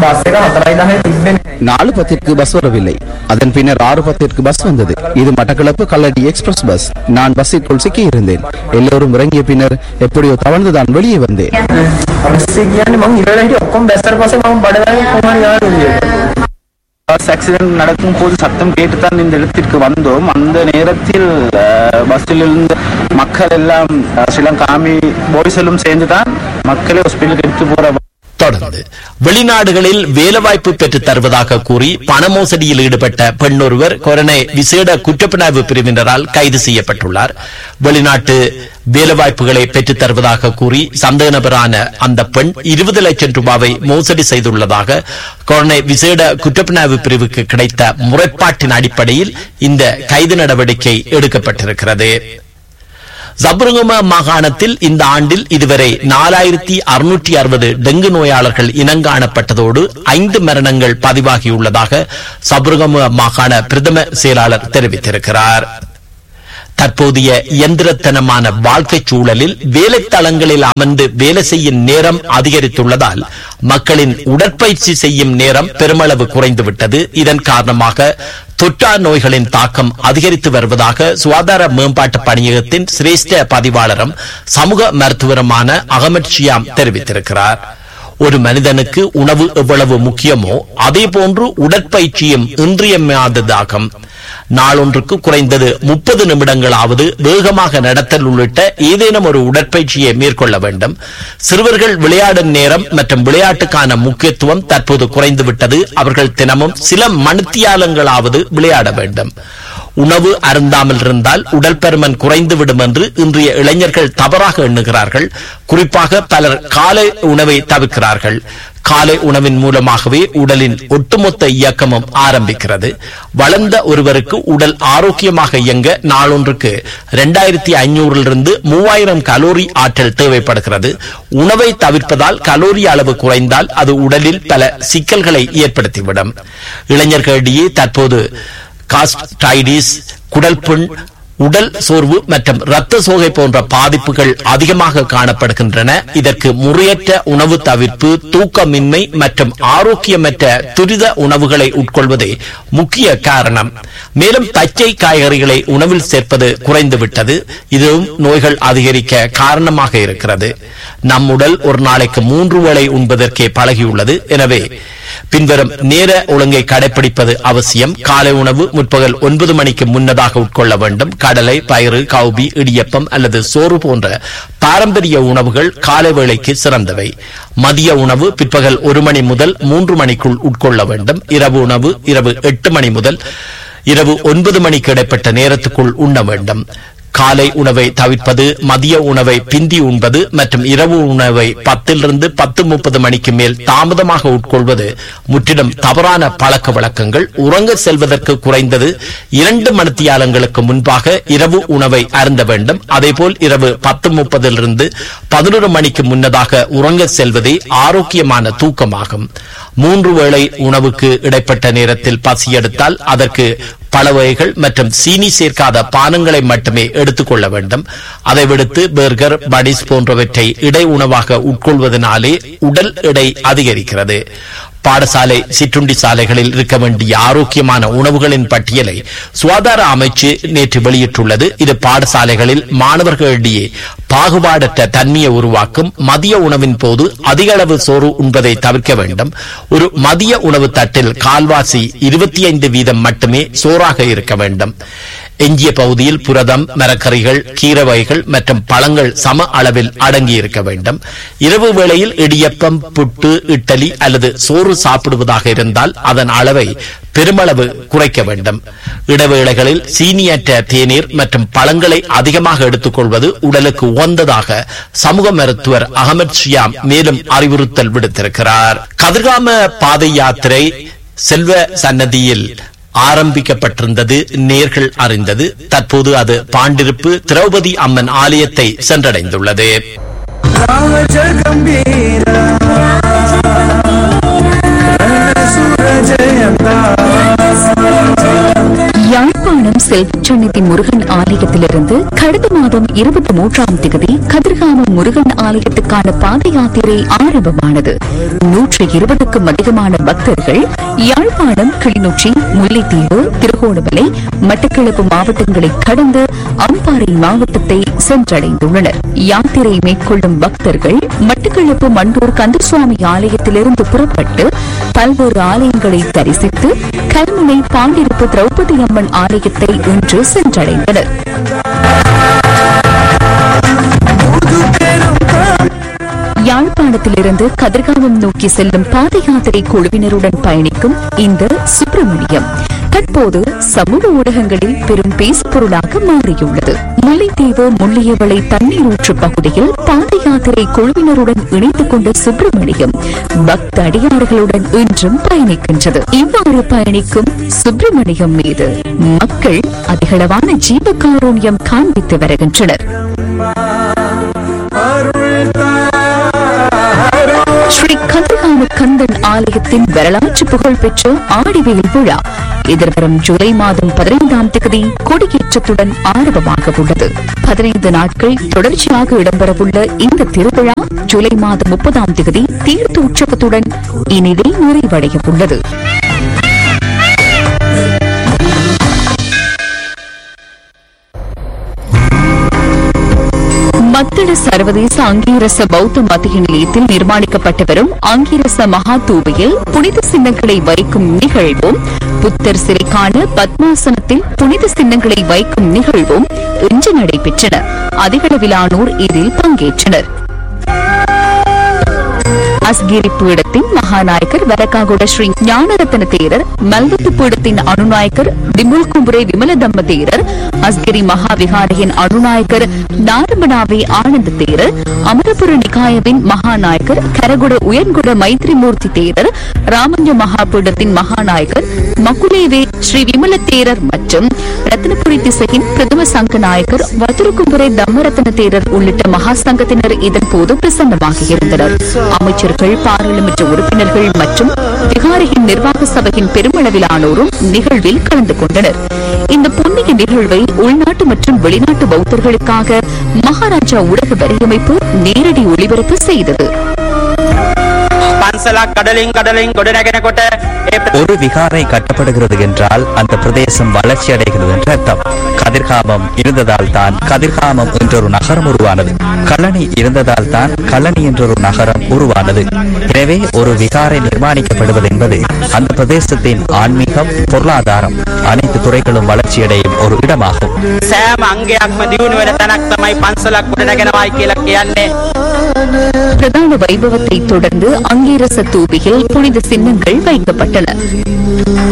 நாலு பத்திற்கு பஸ் வரவில்லை அதன் பின்னர் ஆறு பத்திற்கு பஸ் வந்தது இது மட்டக்களப்பு கல்லடி எக்ஸ்பிரஸ் பஸ் நான் பஸ்ஸிற்குள் சிக்கி இருந்தேன் எல்லோரும் இறங்கிய பின்னர் எப்படியோ தவழ்ந்துதான் வெளியே வந்தேன் பஸ் ஆக்சிடென்ட் நடக்கும் போது சத்தம் கேட்டுத்தான் இந்த இடத்திற்கு வந்தோம் அந்த நேரத்தில் அஹ், பஸ்ஸில் இருந்த மக்கள் எல்லாம் அஹ், ஸ்ரீலங்கா ஆர்மி பாய்ஸலும் சேர்ந்துதான் மக்களை ஹாஸ்பிட்டலுக்கு எடுத்து போற தொடர்ந்து வெளிநாடுகளில் வேலைவாய்ப்பு பெற்றுத் தருவதாக கூறி பண மோசடியில் ஈடுபட்ட பெண்ணொருவர் கொரோனா விசேட குற்றப்புணர்வு பிரிவினரால் கைது செய்யப்பட்டுள்ளார் வெளிநாட்டு வேலைவாய்ப்புகளை பெற்றுத் தருவதாக கூறி சந்தேக நபரான அந்த பெண் இருபது லட்சம் ரூபாவை மோசடி செய்துள்ளதாக கொரோனா விசேட குற்றப்புணர்வு பிரிவுக்கு கிடைத்த முறைப்பாட்டின் அடிப்படையில் இந்த கைது நடவடிக்கை எடுக்கப்பட்டிருக்கிறது ஜப்ருங்கம மாகாணத்தில் இந்த ஆண்டில் இதுவரை நாலாயிரத்தி அறுநூற்றி அறுபது டெங்கு நோயாளர்கள் இனங்காணப்பட்டதோடு ஐந்து மரணங்கள் பதிவாகியுள்ளதாக சப்ருகம மாகாண பிரதம செயலாளர் தெரிவித்திருக்கிறார் தற்போதைய இயந்திரத்தனமான வாழ்க்கை சூழலில் வேலைத்தளங்களில் அமர்ந்து வேலை செய்யும் நேரம் அதிகரித்துள்ளதால் மக்களின் உடற்பயிற்சி செய்யும் நேரம் பெருமளவு குறைந்துவிட்டது இதன் காரணமாக தொற்றா நோய்களின் தாக்கம் அதிகரித்து வருவதாக சுகாதார மேம்பாட்டு பணியகத்தின் சிரேஷ்ட பதிவாளரும் சமூக மருத்துவருமான அகமது ஷியாம் தெரிவித்திருக்கிறார் ஒரு மனிதனுக்கு உணவு எவ்வளவு முக்கியமோ அதே போன்று உடற்பயிற்சியும் இன்றியமையாததாகும் நாளொன்றுக்கு குறைந்தது முப்பது நிமிடங்களாவது வேகமாக நடத்தல் உள்ளிட்ட ஏதேனும் ஒரு உடற்பயிற்சியை மேற்கொள்ள வேண்டும் சிறுவர்கள் விளையாடும் நேரம் மற்றும் விளையாட்டுக்கான முக்கியத்துவம் தற்போது குறைந்துவிட்டது அவர்கள் தினமும் சில மணித்தியாலங்களாவது விளையாட வேண்டும் உணவு அருந்தாமல் இருந்தால் உடல் பருமன் குறைந்துவிடும் என்று இன்றைய இளைஞர்கள் தவறாக எண்ணுகிறார்கள் குறிப்பாக பலர் காலை உணவை தவிர்க்கிறார்கள் காலை உணவின் மூலமாகவே உடலின் ஒட்டுமொத்த இயக்கமும் ஆரம்பிக்கிறது வளர்ந்த ஒருவருக்கு உடல் ஆரோக்கியமாக இயங்க நாளொன்றுக்கு இரண்டாயிரத்தி ஐநூறிலிருந்து மூவாயிரம் கலோரி ஆற்றல் தேவைப்படுகிறது உணவை தவிர்ப்பதால் கலோரி அளவு குறைந்தால் அது உடலில் பல சிக்கல்களை ஏற்படுத்திவிடும் இளைஞர்களிடையே தற்போது காஸ்டைடிஸ் குடல் புண் உடல் சோர்வு மற்றும் இரத்த சோகை போன்ற பாதிப்புகள் அதிகமாக காணப்படுகின்றன இதற்கு முறையற்ற உணவு தவிர்ப்பு தூக்கமின்மை மற்றும் ஆரோக்கியமற்ற துரித உணவுகளை உட்கொள்வதே முக்கிய காரணம் மேலும் பச்சை காய்கறிகளை உணவில் சேர்ப்பது குறைந்துவிட்டது இதுவும் நோய்கள் அதிகரிக்க காரணமாக இருக்கிறது நம் உடல் ஒரு நாளைக்கு மூன்று வேளை உண்பதற்கே பழகியுள்ளது எனவே பின்வரும் நேர ஒழுங்கை கடைபிடிப்பது அவசியம் காலை உணவு முற்பகல் ஒன்பது மணிக்கு முன்னதாக உட்கொள்ள வேண்டும் கடலை பயிறு கவுபி இடியப்பம் அல்லது சோறு போன்ற பாரம்பரிய உணவுகள் காலை வேளைக்கு சிறந்தவை மதிய உணவு பிற்பகல் ஒரு மணி முதல் மூன்று மணிக்குள் உட்கொள்ள வேண்டும் இரவு உணவு இரவு எட்டு மணி முதல் இரவு ஒன்பது மணிக்கு இடைப்பட்ட நேரத்துக்குள் உண்ண வேண்டும் காலை உணவை தவிர்ப்பது மதிய உணவை பிந்தி உண்பது மற்றும் இரவு உணவை பத்திலிருந்து பத்து முப்பது மணிக்கு மேல் தாமதமாக உட்கொள்வது முற்றிலும் தவறான பழக்க வழக்கங்கள் உறங்க செல்வதற்கு குறைந்தது இரண்டு மணித்தியாலங்களுக்கு முன்பாக இரவு உணவை அருந்த வேண்டும் அதேபோல் இரவு பத்து முப்பதிலிருந்து பதினொரு மணிக்கு முன்னதாக உறங்க செல்வதே ஆரோக்கியமான தூக்கமாகும் மூன்று வேளை உணவுக்கு இடைப்பட்ட நேரத்தில் பசி எடுத்தால் அதற்கு பல வகைகள் மற்றும் சீனி சேர்க்காத பானங்களை மட்டுமே எடுத்துக்கொள்ள வேண்டும் அதை விடுத்து பர்கர் படிஸ் போன்றவற்றை இடை உணவாக உட்கொள்வதனாலே உடல் எடை அதிகரிக்கிறது பாடசாலை சிற்றுண்டி சாலைகளில் இருக்க வேண்டிய ஆரோக்கியமான உணவுகளின் பட்டியலை சுகாதார அமைச்சு நேற்று வெளியிட்டுள்ளது இது பாடசாலைகளில் மாணவர்களிடையே பாகுபாடற்ற தன்மையை உருவாக்கும் மதிய உணவின் போது அதிக அளவு சோறு உண்பதை தவிர்க்க வேண்டும் ஒரு மதிய உணவு தட்டில் கால்வாசி இருபத்தி ஐந்து வீதம் மட்டுமே சோறாக இருக்க வேண்டும் எஞ்சிய பகுதியில் புரதம் மரக்கறிகள் கீரை வகைகள் மற்றும் பழங்கள் சம அளவில் அடங்கி இருக்க வேண்டும் இரவு வேளையில் இடியப்பம் புட்டு இட்டலி அல்லது சோறு சாப்பிடுவதாக இருந்தால் அதன் அளவை பெருமளவு குறைக்க வேண்டும் இடைவேளைகளில் சீனியற்ற தேநீர் மற்றும் பழங்களை அதிகமாக எடுத்துக்கொள்வது உடலுக்கு உகந்ததாக சமூக மருத்துவர் அகமது ஷியாம் மேலும் அறிவுறுத்தல் விடுத்திருக்கிறார் கதிர்காம பாத யாத்திரை செல்வ சன்னதியில் ஆரம்பிக்கப்பட்டிருந்தது நேர்கள் அறிந்தது தற்போது அது பாண்டிருப்பு திரௌபதி அம்மன் ஆலயத்தை சென்றடைந்துள்ளது யாழ்ப்பாணம் செல்வச்சன்னிதி முருகன் ஆலயத்திலிருந்து கடந்த மாதம் இருபத்தி மூன்றாம் தேதி கதிர்காமம் முருகன் ஆலயத்துக்கான பாத யாத்திரை ஆரம்பமானது நூற்றி இருபதுக்கும் அதிகமான பக்தர்கள் யாழ்ப்பாணம் கிளிநொச்சி முல்லைத்தீவு திருகோணமலை மட்டக்களப்பு மாவட்டங்களை கடந்து அம்பாறை மாவட்டத்தை சென்றடைந்துள்ளனர் யாத்திரை மேற்கொள்ளும் பக்தர்கள் மட்டக்களப்பு மண்டூர் கந்தசுவாமி ஆலயத்திலிருந்து புறப்பட்டு பல்வேறு ஆலயங்களை தரிசித்து கல்முனை பாண்டிருப்பு திரௌபதி அம்மன் ஆலயத்தை இன்று சென்றடைந்தனர் யாழ்ப்பாணத்திலிருந்து கதிர்காமம் நோக்கி செல்லும் பாத யாத்திரை குழுவினருடன் பயணிக்கும் இந்த சுப்பிரமணியம் தற்போது சமூக ஊடகங்களில் பெரும் பேசுபொருளாக மாறியுள்ளது முல்லைத்தீவு முள்ளியவளை தண்ணீர் ஊற்று பகுதியில் பாத யாத்திரை குழுவினருடன் இணைத்துக் கொண்ட சுப்பிரமணியம் பக்த அடியார்களுடன் இன்றும் பயணிக்கின்றது இவ்வாறு பயணிக்கும் சுப்பிரமணியம் மீது மக்கள் அதிகளவான ஜீவகாருண்யம் காண்பித்து வருகின்றனர் ஸ்ரீ கதிர்காம கந்தன் ஆலயத்தின் வரலாற்று புகழ்பெற்ற ஆடிவேல் விழா எதிர்வரும் ஜூலை மாதம் பதினைந்தாம் தேதி கொடியேற்றத்துடன் ஆரம்பமாக உள்ளது பதினைந்து நாட்கள் தொடர்ச்சியாக இடம்பெறவுள்ள இந்த திருவிழா ஜூலை மாதம் முப்பதாம் தேதி தீர்த்த உற்சவத்துடன் இனிதே நிறைவடைய உள்ளது மத்தள சர்வதேச அங்கீரச பௌத்த மத்திய நிலையத்தில் நிர்மாணிக்கப்பட்டு வரும் அங்கீரச மகா தூபியில் புனித சின்னங்களை வைக்கும் நிகழ்வும் புத்தர் சிலைக்கான பத்மாசனத்தில் புனித சின்னங்களை வைக்கும் நிகழ்வும் இன்று நடைபெற்றன அதிகளவிலானோர் இதில் பங்கேற்றனர் அஸ்கிரி பீடத்தின் மகாநாயக்கர் வரக்காகுட ஸ்ரீ ஞானரத்ன தேரர் மல்வத்து பீடத்தின் அனுநாயக்கர் திமுல் கும்புரே விமல தம்ம தேரர் அஸ்கிரி மகாவிகாரியின் அனுநாயக்கர் நாரம்பனாவே ஆனந்த தேரர் அமரபுர நிகாயவின் மகாநாயக்கர் கரகுட உயன்குட மைத்ரிமூர்த்தி தேரர் ராமஞ்ச மகாபீடத்தின் மகாநாயக்கர் மகுலேவே ஸ்ரீ விமல தேரர் மற்றும் ரத்னபுரி திசையின் பிரதம சங்க நாயக்கர் வதுருகும்புரை தம்மரத்ன தேரர் உள்ளிட்ட மகா சங்கத்தினர் இதன் போது பிரசன்னமாக இருந்தனர் அமைச்சர்கள் பாராளுமன்ற உறுப்பினர்கள் மற்றும் விகாரியின் நிர்வாக சபையின் பெருமளவிலானோரும் நிகழ்வில் கலந்து கொண்டனர் இந்த புண்ணிய நிகழ்வை உள்நாட்டு மற்றும் வெளிநாட்டு பௌத்தர்களுக்காக மகாராஜா ஊடக வரியமைப்பு நேரடி ஒளிபரப்பு செய்தது පන්සලක් කඩලින් කඩලින් ගොඩනැගෙනකොට ඒ ஒரு விகாரை கட்டப்படுகிறது என்றால் அந்த பிரதேசம் வளர்ச்சி அடைகிறது என்று அர்த்தம் கதிர்காமம் இருந்ததால் தான் கதிர்காமம் என்றொரு நகரம் உருவானது கழனி இருந்ததால் தான் கழனி என்றொரு நகரம் உருவானது எனவே ஒரு விகாரை நிர்மாணிக்கப்படுவது என்பது அந்த பிரதேசத்தின் ஆன்மீகம் பொருளாதாரம் அனைத்து துறைகளும் வளர்ச்சியடையும் ஒரு இடமாகும் සෑම අංගයක්ම දියුණු වෙන තැනක් තමයි පන්සලක් ගොඩනැගෙනවායි කියලා කියන්නේ பிரதான வைபவத்தை தொடர்ந்து அங்கீரச தூபியில் புனித சின்னங்கள் வைக்கப்பட்டன